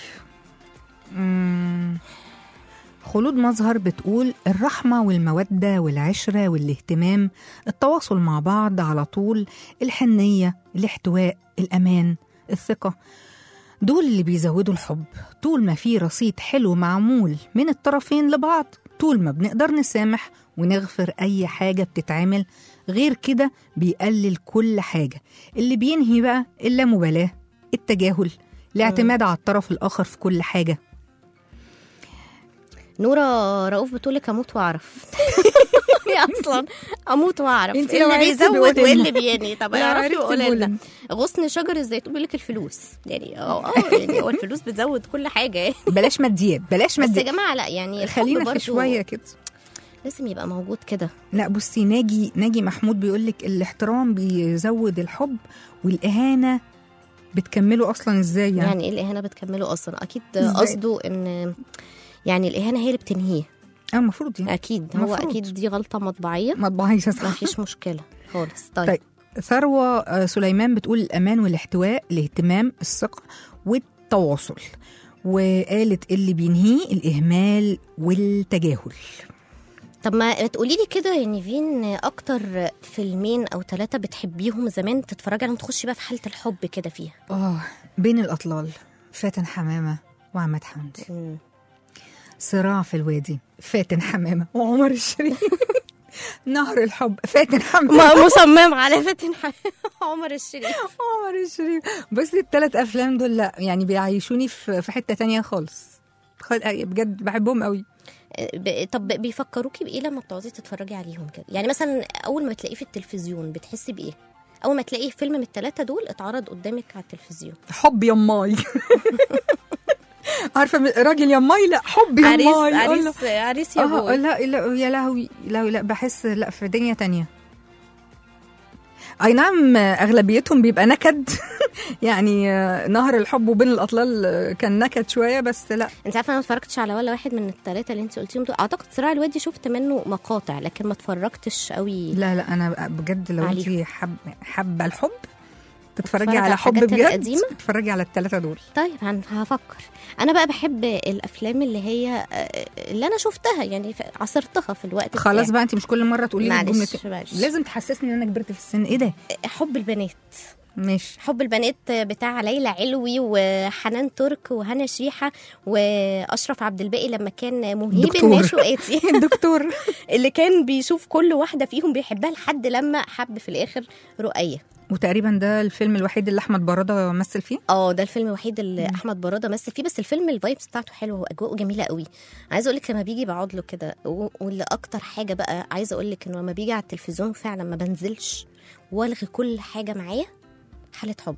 مم. خلود مظهر بتقول الرحمة والمودة والعشرة والاهتمام التواصل مع بعض على طول الحنية الاحتواء الأمان الثقة دول اللي بيزودوا الحب طول ما في رصيد حلو معمول من الطرفين لبعض طول ما بنقدر نسامح ونغفر أي حاجة بتتعمل غير كده بيقلل كل حاجة اللي بينهي بقى اللامبالاة التجاهل الاعتماد على الطرف الآخر في كل حاجة نورة رؤوف بتقولك اموت واعرف هي اصلا اموت واعرف انتي إيه لو اللي عرفتي بيزود بقولي وايه لنا. اللي بينهي طب لو اعرفي عرفتي وقولي بقولي لنا لنا. غصن شجر الزيتون بيقول لك الفلوس يعني اه اه يعني هو الفلوس بتزود كل حاجه يعني. بلاش ماديات بلاش بس يا ماديات جماعه لا يعني الحب خلينا برضو في شوية كده لازم يبقى موجود كده لا بصي ناجي ناجي محمود بيقول لك الاحترام بيزود الحب والإهانة بتكمله أصلا إزاي يعني, يعني ايه الاهانه بتكمله اصلا اكيد إزاي؟ قصده ان يعني الاهانه هي اللي بتنهيه اه المفروض يعني اكيد هو مفروض. اكيد دي غلطه مطبعيه مطبعية ما صح فيش مشكله خالص طيب, طيب. ثروة آه، سليمان بتقول الأمان والاحتواء الاهتمام الثقة والتواصل وقالت اللي بينهيه الإهمال والتجاهل طب ما تقولي لي كده يا نيفين اكتر فيلمين او ثلاثه بتحبيهم زمان تتفرجي عليهم تخشي بقى في حاله الحب كده فيها آه بين الأطلال فاتن حمامة وعماد حمدي مم. صراع في الوادي فاتن حمامة وعمر الشريف نهر الحب فاتن حمامة ما مصمم على فتن عمر الشريف عمر الشريف بس الثلاث أفلام دول لا يعني بيعيشوني في في حتة تانية خالص خل- بجد بحبهم قوي ب- طب بيفكروكي بايه لما بتقعدي تتفرجي عليهم كده يعني مثلا اول ما بتلاقيه في التلفزيون بتحسي بايه اول ما تلاقي فيلم من الثلاثه دول اتعرض قدامك على التلفزيون حب يماي عارفه من- راجل يماي لا حب يماي عريس الله. عريس عريس يا اه بوي لا لا يا لهوي لا لا بحس لا في دنيا تانية اي نعم اغلبيتهم بيبقى نكد يعني آه، نهر الحب وبين الاطلال آه، كان نكد شويه بس لا انت عارفه انا ما اتفرجتش على ولا واحد من الثلاثه اللي انت قلتيهم دول اعتقد صراع الوادي شفت منه مقاطع لكن ما اتفرجتش قوي لا لا انا بجد لو عليهم. انت حب حابه الحب تتفرجي أتفرج على على حب الحاجات بجد القديمة؟ تتفرجي على الثلاثه دول طيب هن- هفكر انا بقى بحب الافلام اللي هي آه، اللي انا شفتها يعني ف- عصرتها في الوقت خلاص بتاعي. بقى انت مش كل مره تقولي لي معلش الجمله معلش لازم تحسسني ان انا كبرت في السن ايه ده حب البنات ماشي حب البنات بتاع ليلى علوي وحنان ترك وهنا شيحه واشرف عبد الباقي لما كان مهيب دكتور. النشواتي الدكتور اللي كان بيشوف كل واحده فيهم بيحبها لحد لما حب في الاخر رؤيه وتقريبا ده الفيلم الوحيد اللي احمد براده مثل فيه اه ده الفيلم الوحيد اللي احمد براده مثل فيه بس الفيلم الفايبس بتاعته حلوه واجواءه جميله قوي عايزه اقول لك لما بيجي بقعد له كده و- واللي اكتر حاجه بقى عايزه اقول لك انه لما بيجي على التلفزيون فعلا ما بنزلش والغي كل حاجه معايا حاله حب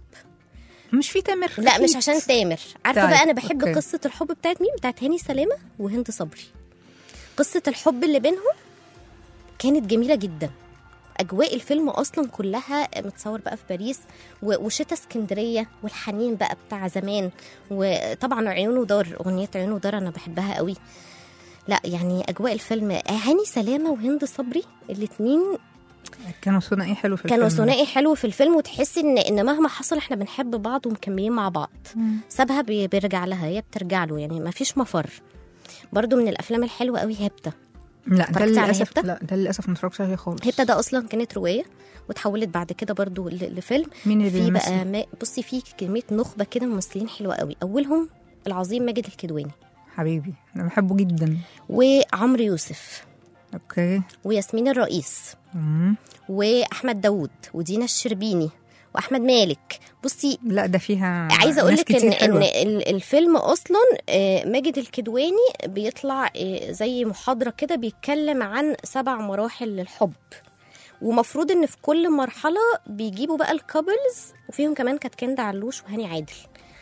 مش في تامر لا أكيد. مش عشان تامر عارفه طيب، بقى انا بحب أوكي. قصه الحب بتاعت مين بتاعت هاني سلامه وهند صبري قصه الحب اللي بينهم كانت جميله جدا اجواء الفيلم اصلا كلها متصور بقى في باريس و- وشتا اسكندريه والحنين بقى بتاع زمان وطبعا عيونه دار اغنيه عيونه دار انا بحبها قوي لا يعني اجواء الفيلم هاني سلامه وهند صبري الاثنين كانوا ثنائي حلو في كانوا الفيلم ده. ثنائي حلو في الفيلم وتحسي ان ان مهما حصل احنا بنحب بعض ومكملين مع بعض سابها بي- بيرجع لها هي بترجع له يعني ما فيش مفر برضو من الافلام الحلوه قوي هبته لا ده اتفرجتي على للاسف هبتة؟ لا ده للاسف ما اتفرجتش عليه خالص هبته ده اصلا كانت روايه وتحولت بعد كده برضو ل- لفيلم مين اللي في بقى بيمثل ما بصي في كميه نخبه كده ممثلين حلوه قوي اولهم العظيم ماجد الكدواني حبيبي انا بحبه جدا وعمرو يوسف اوكي وياسمين الرئيس مم. واحمد داوود ودينا الشربيني واحمد مالك بصي لا ده فيها عايزه اقول ناس لك ان كتير ان حلوة. ال- الفيلم اصلا آه، ماجد الكدواني بيطلع آه، زي محاضره كده بيتكلم عن سبع مراحل للحب ومفروض ان في كل مرحله بيجيبوا بقى الكابلز وفيهم كمان كانت كندا علوش وهاني عادل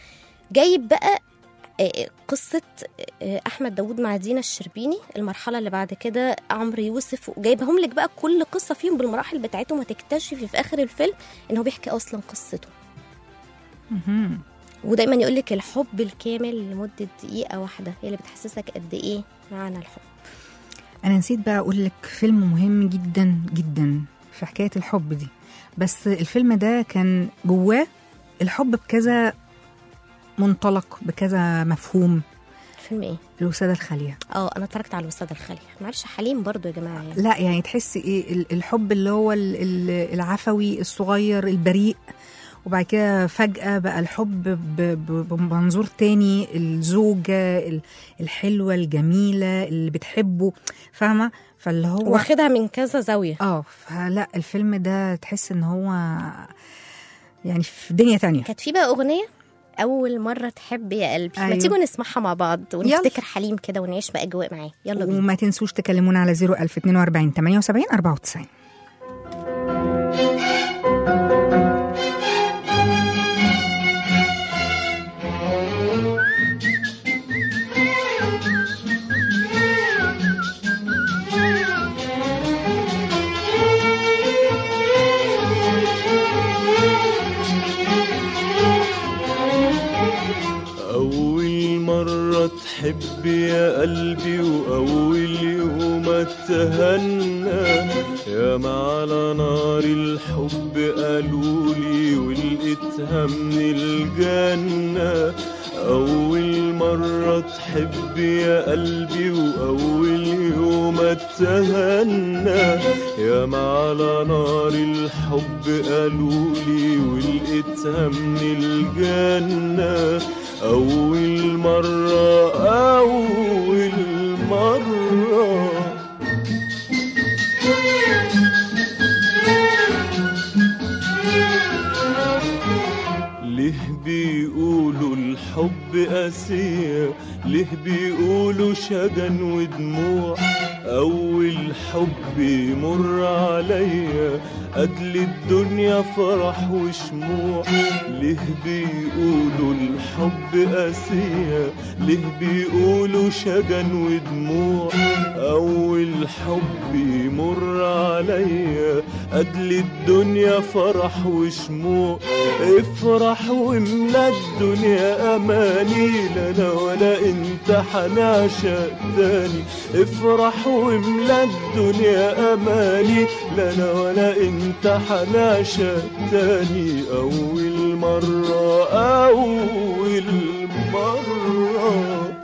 جايب بقى آه، قصة آه، أحمد داوود مع دينا الشربيني المرحلة اللي بعد كده عمرو يوسف وجايبهم لك بقى كل قصة فيهم بالمراحل بتاعتهم وتكتشفي في آخر الفيلم إن هو بيحكي أصلا قصته مهم. ودايما يقول لك الحب الكامل لمده دقيقه واحده هي اللي بتحسسك قد ايه معنى الحب انا نسيت بقى اقول لك فيلم مهم جدا جدا في حكايه الحب دي بس الفيلم ده كان جواه الحب بكذا منطلق بكذا مفهوم فيلم ايه الوسادة الخالية اه انا اتفرجت على الوسادة الخالية معلش حليم برضو يا جماعة يعني لا يعني تحسي ايه ال- الحب اللي هو ال- ال- العفوي الصغير البريء وبعد كده فجأة بقى الحب ب- ب- بمنظور تاني الزوجة ال- الحلوة الجميلة اللي بتحبه فاهمة فاللي هو واخدها من كذا زاوية اه فلا الفيلم ده تحس ان هو يعني في دنيا تانية كانت في بقى اغنية أول مرة تحب يا قلبي ما أيوة. تيجوا نسمعها مع بعض ونفتكر حليم كده ونعيش بأجواء معاه يلا بينا وما تنسوش تكلمونا على 01042 78 94 أول مرة تحب يا قلبي وأول يوم اتهنى يا ما على نار الحب قالولي ولقيتها من الجنة أول مرة تحب يا قلبي وأول يوم اتهنى يا ما على نار الحب قالولي ولقيتها من الجنة أول مرة أول مرة ليه بيقولوا الحب قاسية ليه بيقولوا شجن ودموع أول حب يمر عليا قتل الدنيا فرح وشموع ليه بيقولوا الحب قاسية ليه بيقولوا شجن ودموع أول حب يمر عليا قتل الدنيا فرح وشموع افرح واملا الدنيا اماني لا انا ولا انت حنعشق تاني افرح واملا الدنيا اماني لا انا ولا انت حنعشق تاني اول مرة اول مرة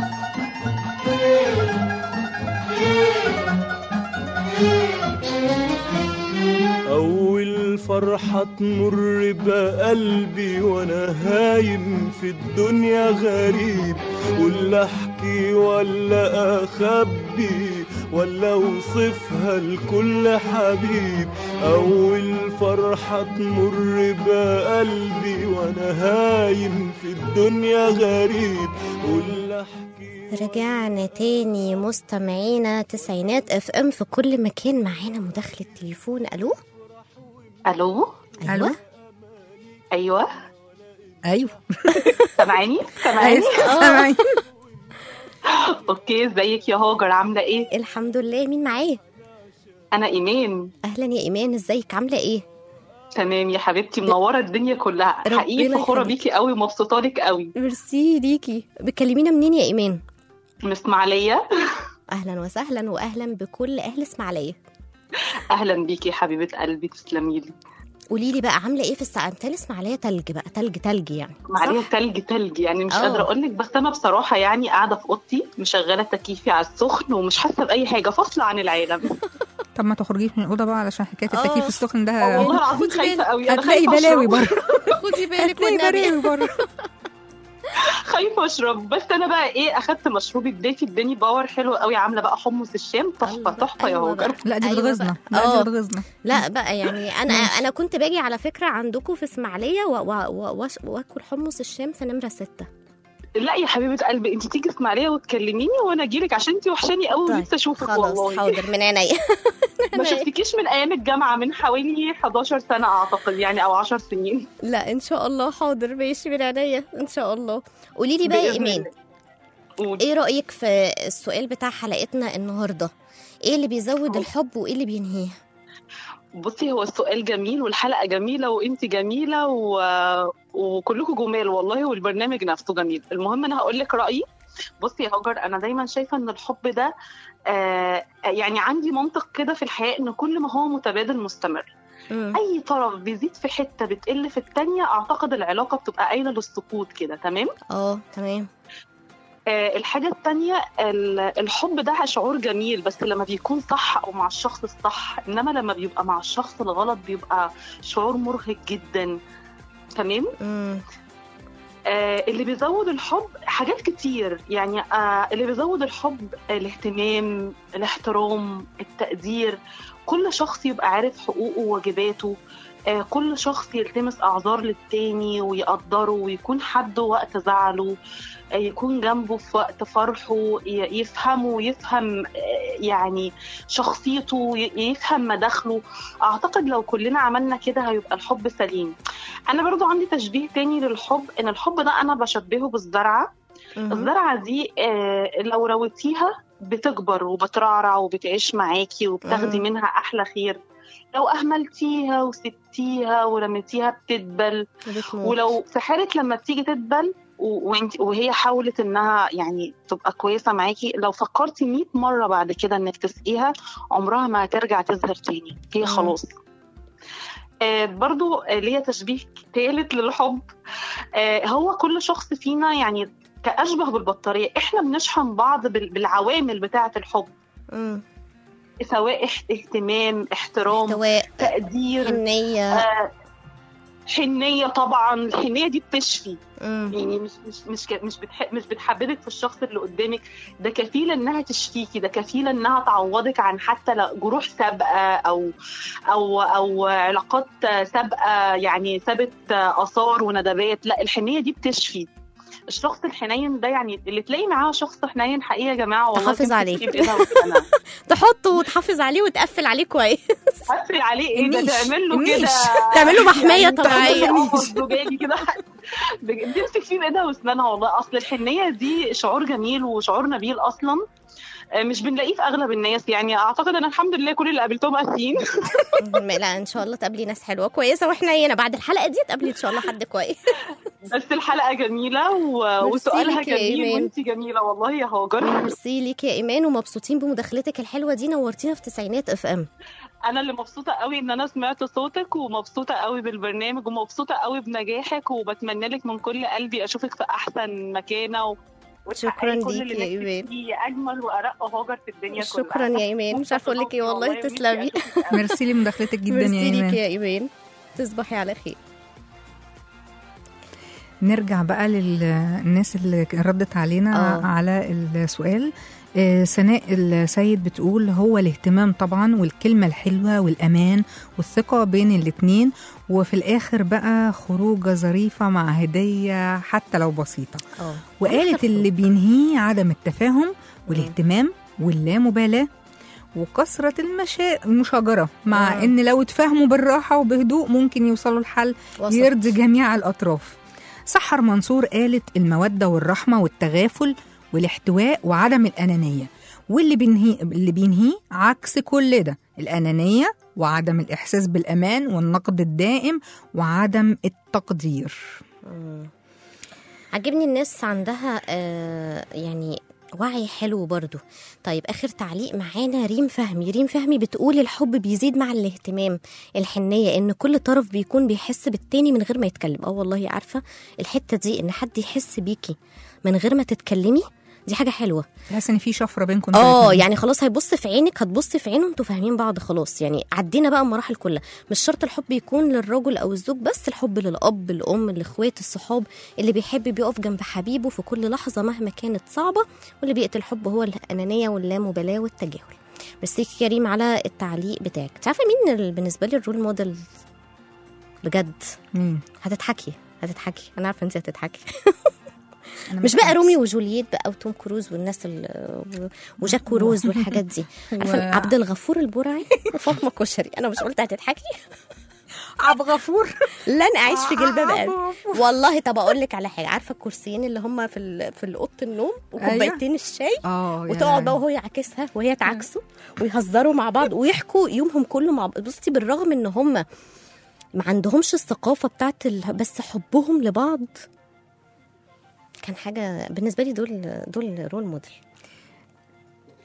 أول فرحة تمر بقلبي وأنا هايم في الدنيا غريب ولا أحكي ولا أخبي ولا أوصفها لكل حبيب أول فرحة تمر بقلبي وأنا هايم في الدنيا غريب ولا أحكي رجعنا تاني مستمعينا تسعينات اف ام في كل مكان معانا مداخلة تليفون الو الو ألو؟ ايوه ايوه سامعاني سامعاني ايوه سامعين اوكي ازيك يا هاجر عامله ايه الحمد لله مين معايا انا ايمان اهلا يا ايمان ازيك عامله ايه تمام يا حبيبتي منوره الدنيا كلها ربنا حقيقي فخوره يخليك. بيكي قوي ومبسوطه لك قوي ميرسي ليكي بتكلمينا منين يا ايمان من اسماعيليه اهلا وسهلا واهلا بكل اهل اسماعيليه اهلا بيكي يا حبيبه قلبي تسلمي لي قولي لي بقى عامله ايه في الساعه انت اسماعيليه تلج بقى تلج تلج يعني عليها صح؟ تلج تلج يعني مش آه. قادره اقول لك بس انا بصراحه يعني قاعده في اوضتي مشغله تكييفي على السخن ومش حاسه باي حاجه فاصله عن العالم طب ما تخرجيش من الاوضه بقى علشان حكايه آه. التكييف السخن ده والله العظيم خدي خايفه بالك. قوي انا هتلاقي خايفه بلاوي أشرب. بره خدي بالك هتلاقي والنبي بلاوي بره خايفه اشرب بس انا بقى ايه اخدت مشروبي الدافي اداني باور حلو قوي عامله بقى حمص الشام تحفه أيوة بقى، تحفه يا أيوة هاجر بقى. لا دي أيوة بتغيظنا بقى. لا آه. دي بتغيظنا لا بقى يعني انا انا كنت باجي على فكره عندكم في اسماعيليه و- و- و- وأش- واكل حمص الشام في نمره ستة لا يا حبيبه قلبي انت تيجي اسماعيليه وتكلميني وانا اجيلك عشان انت وحشاني قوي طيب، ونفسي اشوفك خلاص والله حاضر من عينيا ما شفتكيش من ايام الجامعه من حوالي 11 سنه اعتقد يعني او 10 سنين لا ان شاء الله حاضر ماشي من عينيا ان شاء الله قولي لي بقى يا بإذن ايمان الله. قولي. ايه رايك في السؤال بتاع حلقتنا النهارده ايه اللي بيزود أه. الحب وايه اللي بينهيه بصي هو السؤال جميل والحلقه جميله وانت جميله و... وكلكم جمال والله والبرنامج نفسه جميل المهم انا هقول لك رايي بصي يا هاجر انا دايما شايفه ان الحب ده آه يعني عندي منطق كده في الحياه ان كل ما هو متبادل مستمر مم. اي طرف بيزيد في حته بتقل في التانية اعتقد العلاقه بتبقى قايله للسقوط كده تمام اه تمام آه الحاجه التانية ال- الحب ده شعور جميل بس لما بيكون صح او مع الشخص الصح انما لما بيبقى مع الشخص الغلط بيبقى شعور مرهق جدا تمام مم. آه اللي بيزود الحب حاجات كتير يعني آه اللي بيزود الحب الاهتمام الاحترام التقدير كل شخص يبقى عارف حقوقه وواجباته آه كل شخص يلتمس اعذار للتاني ويقدره ويكون حده وقت زعله آه يكون جنبه في وقت فرحه ي- يفهمه ويفهم آه يعني شخصيته ي- يفهم مداخله اعتقد لو كلنا عملنا كده هيبقى الحب سليم انا برضو عندي تشبيه تاني للحب ان الحب ده انا بشبهه بالزرعه مم. الزرعه دي آه، لو رويتيها بتكبر وبترعرع وبتعيش معاكي وبتاخدي مم. منها احلى خير لو اهملتيها وسبتيها ورميتيها بتدبل بتموت. ولو في حاله لما بتيجي تدبل و- وانت وهي حاولت انها يعني تبقى كويسه معاكي لو فكرتي 100 مره بعد كده انك تسقيها عمرها ما هترجع تظهر تاني هي مم. خلاص آه برضو آه، ليا تشبيه ثالث للحب آه هو كل شخص فينا يعني كأشبه بالبطارية احنا بنشحن بعض بال- بالعوامل بتاعة الحب مم. سواء اح- اهتمام احترام احتواء تقدير حنية آه حنية طبعا الحنية دي بتشفي مم. يعني مش مش مش ك- مش بتح... مش بتحببك في الشخص اللي قدامك ده كفيله انها تشفيكي ده كفيله انها تعوضك عن حتى لو جروح سابقه او او او علاقات سابقه يعني سابت اثار وندبات لا الحنيه دي بتشفي الشخص الحنين ده يعني اللي تلاقي معاه شخص حنين حقيقي يا جماعه والله تحافظ تمسك عليه. فيه بإيدها وسنانها. تحطه وتحافظ عليه وتقفل عليه كويس قفل عليه ايه ده النيش. تعمل له النيش. كده تعمل له محمية يعني طبيعية. تحط له قفص زجاجي كده بج- تمسك فيه بايدها واسنانها والله اصل الحنيه دي شعور جميل وشعور نبيل اصلا آه، مش بنلاقيه في اغلب الناس يعني اعتقد ان الحمد لله كل اللي قابلتهم قاسيين لا ان شاء الله تقابلي ناس حلوه كويسه وحنينه بعد الحلقه دي تقابلي ان شاء الله حد كويس بس الحلقه جميله و... ميرسي وسؤالها ليك يا جميل إيمان. وانت جميله والله يا هاجر ميرسي ليك يا ايمان ومبسوطين بمداخلتك الحلوه دي نورتينا في تسعينات اف ام انا اللي مبسوطه قوي ان انا سمعت صوتك ومبسوطه قوي بالبرنامج ومبسوطه قوي بنجاحك وبتمنى لك من كل قلبي اشوفك في احسن مكانه و... شكراً وتحققي كل ليك اللي يا نفسك إيمان. فيه اجمل وارق هاجر في الدنيا كلها شكرا يا ايمان مش عارفه اقول لك ايه والله تسلمي ميرسي لمداخلتك جدا يا ميرسي ليك ايمان يا ايمان تصبحي على خير نرجع بقى للناس اللي ردت علينا آه. على السؤال آه، سناء السيد بتقول هو الاهتمام طبعا والكلمة الحلوة والأمان والثقة بين الاتنين وفي الآخر بقى خروجة ظريفة مع هدية حتى لو بسيطة اه وقالت اللي بينهيه عدم التفاهم والاهتمام واللامبالاة وكثرة المشا... المشاجرة مع آه. إن لو اتفاهموا بالراحة وبهدوء ممكن يوصلوا لحل وسط. يرضي جميع الأطراف سحر منصور قالت المودة والرحمة والتغافل والاحتواء وعدم الأنانية واللي بينهي اللي بينهيه عكس كل ده الأنانية وعدم الإحساس بالأمان والنقد الدائم وعدم التقدير عجبني الناس عندها آه يعني وعي حلو برضو طيب اخر تعليق معانا ريم فهمي ريم فهمي بتقول الحب بيزيد مع الاهتمام الحنيه ان كل طرف بيكون بيحس بالتاني من غير ما يتكلم اه والله عارفه الحته دي ان حد يحس بيكي من غير ما تتكلمي دي حاجه حلوه تحس إن في شفرة بينكم اه الاتنين. يعني خلاص هيبص في عينك هتبص في عينه انتوا فاهمين بعض خلاص يعني عدينا بقى المراحل كلها مش شرط الحب يكون للرجل او الزوج بس الحب للاب الام الاخوات الصحاب اللي بيحب بيقف جنب حبيبه في كل لحظه مهما كانت صعبه واللي بيقتل الحب هو الانانيه واللامبالاه والتجاهل ميرسي كريم على التعليق بتاعك انت عارفه مين ال- بالنسبه لي الرول موديل بجد مين هتضحكي هتضحكي انا عارفه انت هتضحكي أنا مش بقى عارفة. روميو وجولييت بقى وتوم كروز والناس ال- وجاك وروز والحاجات دي عارفه و- عبد الغفور البرعي وفاطمه كشري انا مش قلت هتضحكي عبد غفور لن اعيش في جلباب عبد ابي غفور. والله طب اقول لك على حاجه عارفه الكرسيين اللي هم في ال- في اوضه النوم وكوبايتين الشاي اه يا وتقعد بقى لهوي. وهو يعاكسها وهي تعاكسه ويهزروا مع بعض ويحكوا يومهم كله مع بعض بصي بالرغم ان هم ما عندهمش الثقافه بتاعت ال... بس حبهم لبعض كان حاجه بالنسبه لي دول دول رول موديل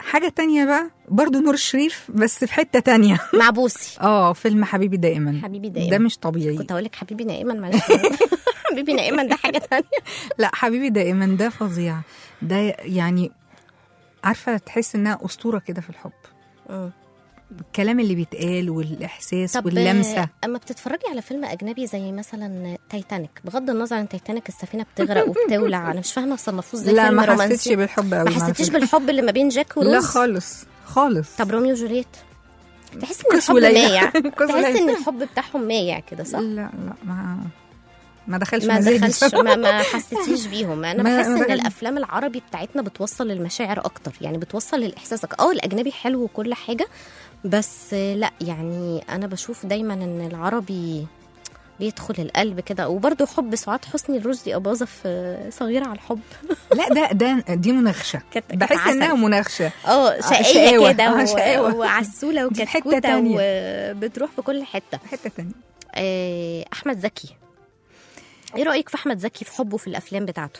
حاجه تانية بقى برضو نور الشريف بس في حته تانية مع بوسي اه فيلم حبيبي دائما حبيبي دائما ده مش طبيعي كنت اقول لك حبيبي نائما معلش حبيبي نائما ده حاجه تانية لا حبيبي دائما ده فظيع ده يعني عارفه تحس انها اسطوره كده في الحب مم. الكلام اللي بيتقال والاحساس طب واللمسه اما بتتفرجي على فيلم اجنبي زي مثلا تايتانيك بغض النظر عن تايتانيك السفينه بتغرق وبتولع انا مش فاهمه صنفوه ازاي لا فيلم ما رومانسي حسيتش بالحب قوي ما حسيتيش بالحب اللي ما بين جاك وروز لا خالص خالص طب روميو وجولييت تحس ان كوس الحب وليلى. مايع كوس تحس وليلى. ان الحب بتاعهم مايع كده صح لا لا ما ما دخلش ما مزاجي دخلش ما, ما حسيتيش بيهم انا ما- بحس ما ان دخل- الافلام العربي بتاعتنا بتوصل المشاعر اكتر يعني بتوصل الاحساس أك- اه الاجنبي حلو وكل حاجه بس لا يعني انا بشوف دايما ان العربي بيدخل القلب كده وبرده حب سعاد حسني لرشدي اباظه في صغيره على الحب لا ده ده دي مناغشه كانت- كانت بحس انها عسل. مناغشه اه شقيه شقاوة. كده آه، و- شقاوة. وعسوله دي حتة وكتكوته تانية. وبتروح في كل حته حته تانية آه، احمد زكي ايه رايك في احمد زكي في حبه في الافلام بتاعته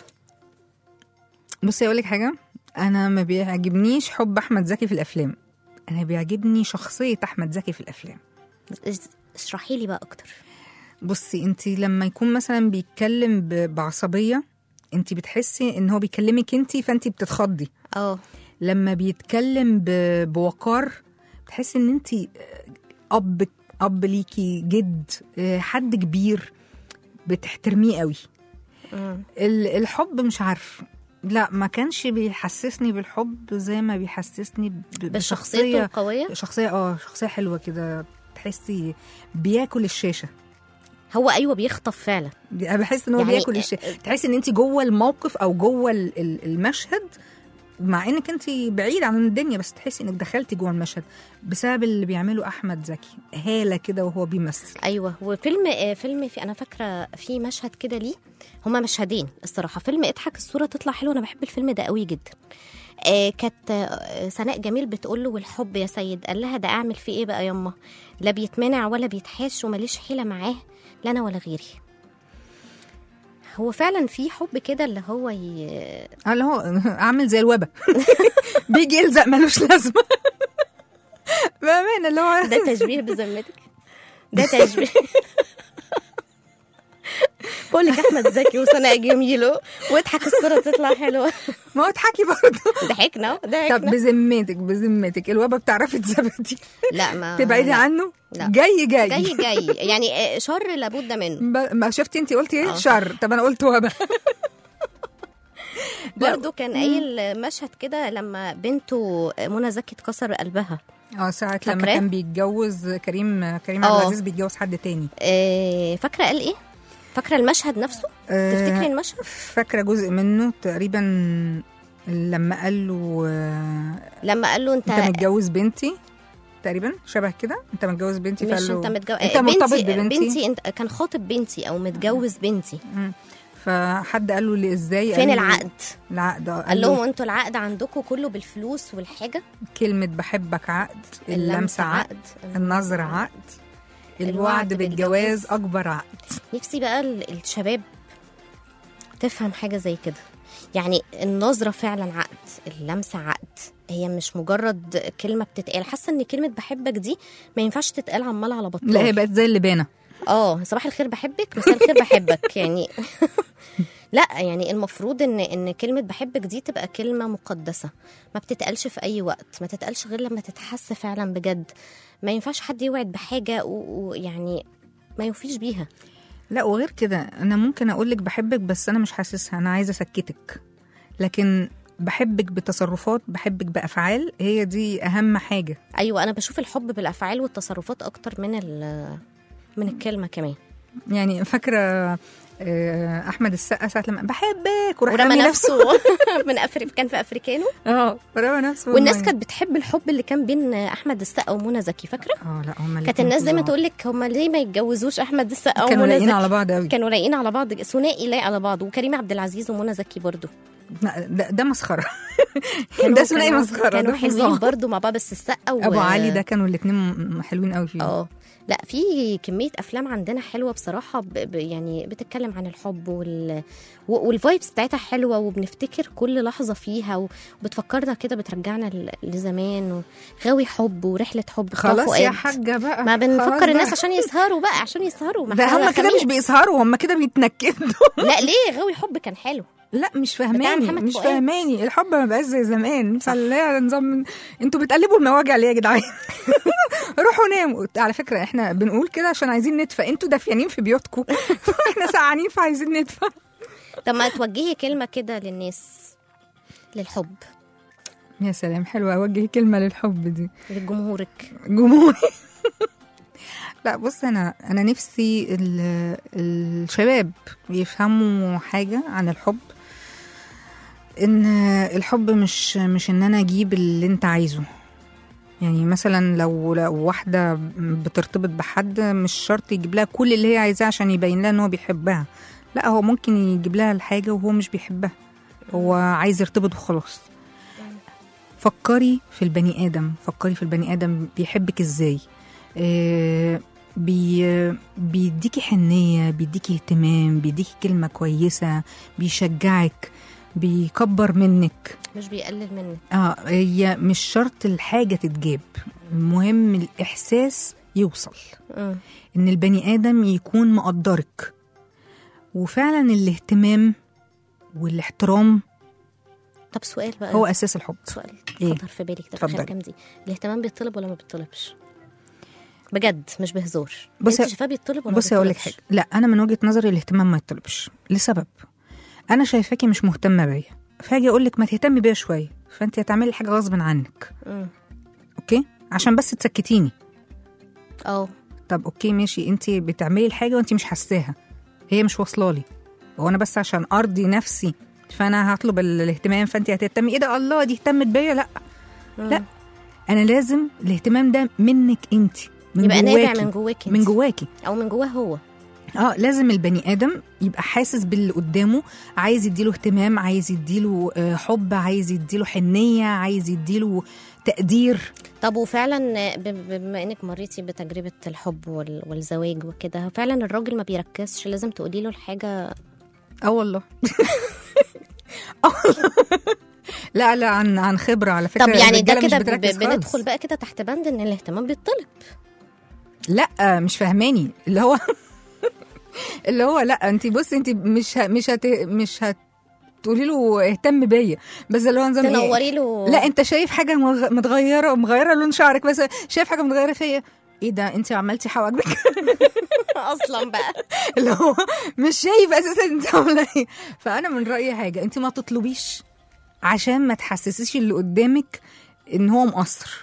بصي اقول لك حاجه انا ما بيعجبنيش حب احمد زكي في الافلام انا بيعجبني شخصيه احمد زكي في الافلام اس- اشرحي لي بقى اكتر بصي انت لما يكون مثلا بيتكلم ب- بعصبيه انت بتحسي ان هو بيكلمك انت فانت بتتخضي اه لما بيتكلم ب- بوقار بتحسي ان انت اب اب ليكي جد آه، حد كبير بتحترميه قوي مم. ال- الحب مش عارف لا ما كانش بيحسسني بالحب زي ما بيحسسني ب- بشخصيته بشخصيه القويه شخصيه اه شخصيه حلوه كده تحسي بياكل الشاشه هو ايوه بيخطف فعلا انا بحس ان هو يعني- بياكل الشاشه تحسي ان انت جوه الموقف او جوه ال- ال- المشهد مع انك انت بعيد عن الدنيا بس تحسي انك دخلتي جوه المشهد بسبب اللي بيعمله احمد زكي هاله كده وهو بيمثل ايوه وفيلم آه، فيلم في انا فاكره في مشهد كده ليه هما مشهدين الصراحه فيلم اضحك الصوره تطلع حلوه انا بحب الفيلم ده قوي جدا آه كانت آه، سناء جميل بتقول له والحب يا سيد قال لها ده اعمل فيه ايه بقى يما لا بيتمنع ولا بيتحاش وماليش حيله معاه لا انا ولا غيري هو فعلا في حب كده اللي هو ي... اه اللي هو عامل زي الوبا بيجي يلزق ملوش لازمه بامانه اللي هو ده تشبيه بذمتك ده تشبيه بقول لك احمد زكي وسناء جميل واضحك الصوره تطلع حلوه ما هو اضحكي برضه ضحكنا طب ضحكنا بذمتك بذمتك الوبا بتعرفي تثبتي لا ما تبعدي لا. عنه لا. جاي جاي جاي جاي يعني آه، شر لابد منه ب- ما شفتي انت قلتي ايه آه. شر طب انا قلت وبا برضو كان قايل مشهد كده لما بنته منى زكي اتكسر قلبها اه ساعة لما فاكراه؟ كان بيتجوز كريم كريم آه. عبد العزيز بيتجوز حد تاني آه، فاكره قال ايه فاكره المشهد نفسه آه، تفتكري المشهد فاكرة جزء منه تقريبا لما قال له آه، لما قال له انت انت متجوز بنتي تقريبا شبه كده انت متجوز بنتي مش فقال له انت متجوز انت مرتبط ببنتي بنتي انت كان خاطب بنتي او متجوز بنتي مم. فحد قال له ليه ازاي فين قال له- العقد العقد آه، قال لهم انتوا العقد عندكم كله بالفلوس والحاجه كلمة بحبك عقد اللمسة عقد النظر عقد الوعد الوعد بالجواز بالجواز. أكبر عقد نفسي بقى ال- الشباب تفهم حاجه زي كده يعني النظره فعلا عقد اللمسه عقد هي مش مجرد كلمه بتتقال حاسه ان كلمه بحبك دي ما ينفعش تتقال عمال على بطال لا هي بقت زي اللبانة اه صباح الخير بحبك مساء الخير بحبك يعني لا يعني المفروض ان ان كلمه بحبك دي تبقى كلمه مقدسه ما بتتقالش في اي وقت ما تتقالش غير لما تتحس فعلا بجد ما ينفعش حد يوعد بحاجه و- ويعني ما يوفيش بيها لا وغير كده أنا ممكن أقولك بحبك بس أنا مش حاسسها أنا عايزة أسكتك لكن بحبك بتصرفات بحبك بأفعال هي دي أهم حاجة ايوه انا بشوف الحب بالافعال والتصرفات اكتر من ال- من الكلمه كمان يعني فاكرة آه، أحمد السقا ساعة لما بحبك وراح ورمى رامي نفسه من أفريقيا كان في افريكانو اه رمى نفسه والناس والمية. كانت بتحب الحب اللي كان بين احمد السقا ومنى زكي فاكره اه لا هم كانت الناس دايما تقول لك هم ليه ما يتجوزوش احمد السقا كانوا ومنى لايقين زكي على بعض قوي كانوا لايقين على بعض ثنائي لايق على بعض وكريم عبد العزيز ومنى زكي برضو ده, ده مسخره كانوا- ده ثنائي كانوا- مسخره كانوا ده حلوين فظاع. برضو مع بعض بس السقا و... ابو علي ده كانوا الاثنين حلوين قوي فيه اه لا في كميه افلام عندنا حلوه بصراحه ب... ب... يعني بتتكلم عن الحب وال... و- والفايبس بتاعتها حلوه وبنفتكر كل لحظه فيها وبتفكرنا كده بترجعنا ل... لزمان وغاوي حب ورحله حب بتاع خلاص يا فؤاد. حاجه بقى ما خلاص بنفكر بقى. الناس عشان يسهروا بقى عشان يسهروا ما ده إحنا هم كده خميس. مش بيسهروا هم كده بيتنكدوا لا ليه غاوي حب كان حلو لا مش بتاع فاهماني محمد مش فؤاد. فاهماني الحب ما بقاش زي زمان فلا نظام انتوا بتقلبوا المواجع ليه يا جدعان روحوا ناموا على فكره احنا بنقول كده عشان عايزين ندفى انتوا دافيانين في بيوتكم احنا سقعانين فعايزين ندفى طب ما توجهي كلمه كده للناس للحب يا سلام حلوه اوجه كلمه للحب دي لجمهورك جمهوري لا بص انا انا نفسي ال- الشباب يفهموا حاجه عن الحب ان الحب مش مش ان انا اجيب اللي انت عايزه يعني مثلا لو لو واحده بترتبط بحد مش شرط يجيب لها كل اللي هي عايزاه عشان يبين لها ان هو بيحبها لا هو ممكن يجيب لها الحاجه وهو مش بيحبها هو عايز يرتبط وخلاص فكري في البني ادم فكري في البني ادم بيحبك ازاي آه، بي بيديكي حنيه بيديكي اهتمام بيديكي كلمه كويسه بيشجعك بيكبر منك مش بيقلل منك اه هي مش شرط الحاجه تتجاب المهم الاحساس يوصل مم. ان البني ادم يكون مقدرك وفعلا الاهتمام والاحترام طب سؤال بقى هو اساس الحب سؤال إيه؟ خطر في بالي كده اتفضلي. في دي الاهتمام بيطلب ولا ما بيطلبش بجد مش بهزار بصي- انت شايفاه بيطلب ولا ما بصي اقول لك بيطلبش؟ حاجه لا انا من وجهه نظري الاهتمام ما يطلبش لسبب انا شايفاكي مش مهتمه بيا فاجي اقول لك ما تهتمي بيا شويه فانت هتعملي حاجه غصب عنك مم. اوكي عشان بس تسكتيني اه طب اوكي ماشي انت بتعملي الحاجه وانت مش حاساها هي مش واصله لي هو انا بس عشان ارضي نفسي فانا هطلب ال- الاهتمام فانت هتهتمي ايه ده الله دي اهتمت بيا لا مم. لا انا لازم الاهتمام ده منك انت من يبقى نابع جواكي. من جواك من انت. جواكي او من جواه هو اه لازم البني ادم يبقى حاسس باللي قدامه عايز يديله اهتمام عايز يديله آه، حب عايز يديله حنيه عايز يديله تقدير طب وفعلا ب- ب- بما انك مريتي بتجربه الحب وال- والزواج وكده فعلا الراجل ما بيركزش لازم تقولي له الحاجه اه والله اه والله لا لا عن عن خبره على فكره طب يعني ده الرجالة مش كده ب- بتركز ب- خالص. بندخل بقى كده تحت بند ان الاهتمام بيطلب لا مش فاهماني اللي هو اللي هو لا انت بصي انت مش ه... مش هت... مش هتقولي له اهتم بيا بس اللي هو نظام ايه تنوري له لا انت شايف حاجه مغ- متغيره مغيره لون شعرك بس شايف حاجه متغيره فيا ايه ده انت عملتي حواجبك اصلا بقى اللي هو مش شايف اساسا انت عامله ايه فانا من رايي حاجه انت ما تطلبيش عشان ما تحسسيش اللي قدامك ان هو مقصر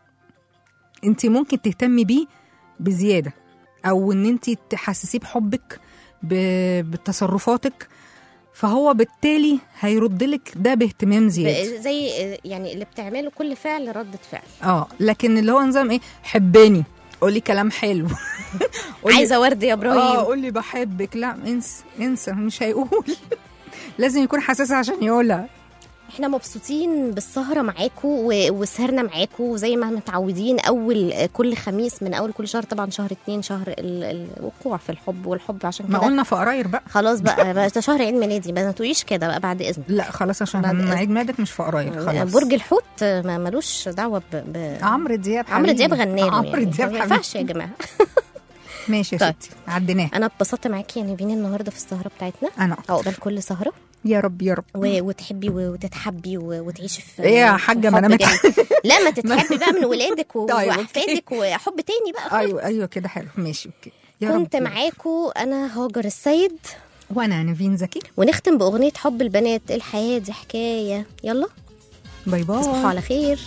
انت ممكن تهتمي بيه بزياده او ان انت تحسسيه بحبك ب- بتصرفاتك فهو بالتالي هيرد لك ده باهتمام زياده ب- زي يعني اللي بتعمله كل فعل ردة فعل اه لكن اللي هو نظام ايه حباني قولي كلام حلو قولي- عايزه ورد يا اه ابراهيم قولي بحبك لا انسى انسى مش هيقول لازم يكون حساس عشان يقولها احنا مبسوطين بالسهرة معاكم و- وسهرنا معاكم زي ما متعودين اول كل خميس من اول كل شهر طبعا شهر اتنين شهر ال- الوقوع في الحب والحب عشان ما كده قلنا في قراير بقى خلاص بقى بقى ده شهر عيد ميلادي بس ما تقوليش كده بقى بعد اذنك لا خلاص عشان بعد إذن. عيد ميلادك مش في قراير خلاص برج الحوت ما ملوش دعوه ب... ب... عمرو دياب عمرو حبيبي. دياب غنى له عمرو يعني دياب ما حبيبي. ينفعش يا جماعه ماشي يا طيب. ستي عديناه انا اتبسطت معاكي يا نيفين النهارده في السهره بتاعتنا انا أكتر. عقبال كل سهره يا رب يا رب و... وتحبي و... وتتحبي و... وتعيشي في ايه يا في حاجة، ما أنا حب مت- جميل. لا ما تتحبي بقى من ولادك و... طيب، أوكي. واحفادك وحب تاني بقى خالص. ايوه ايوه كده حلو ماشي اوكي يا كنت رب. معاكم انا هاجر السيد وانا نيفين زكي ونختم باغنيه حب البنات الحياه دي حكايه يلا باي باي تصبحوا على خير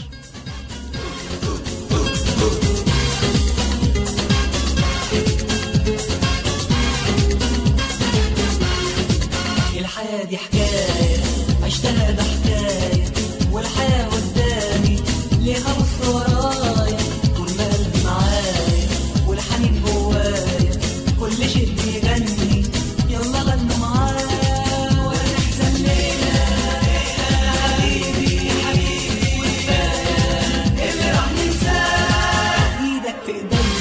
الحياة دي حكاية عشتها ده حكاية والحياة قدامي ليها نص ورايا طول ما قلبي معايا والحنين جوايا كل شيء بيغني يلا غنوا معايا ولا نحزن ليلة في ايديا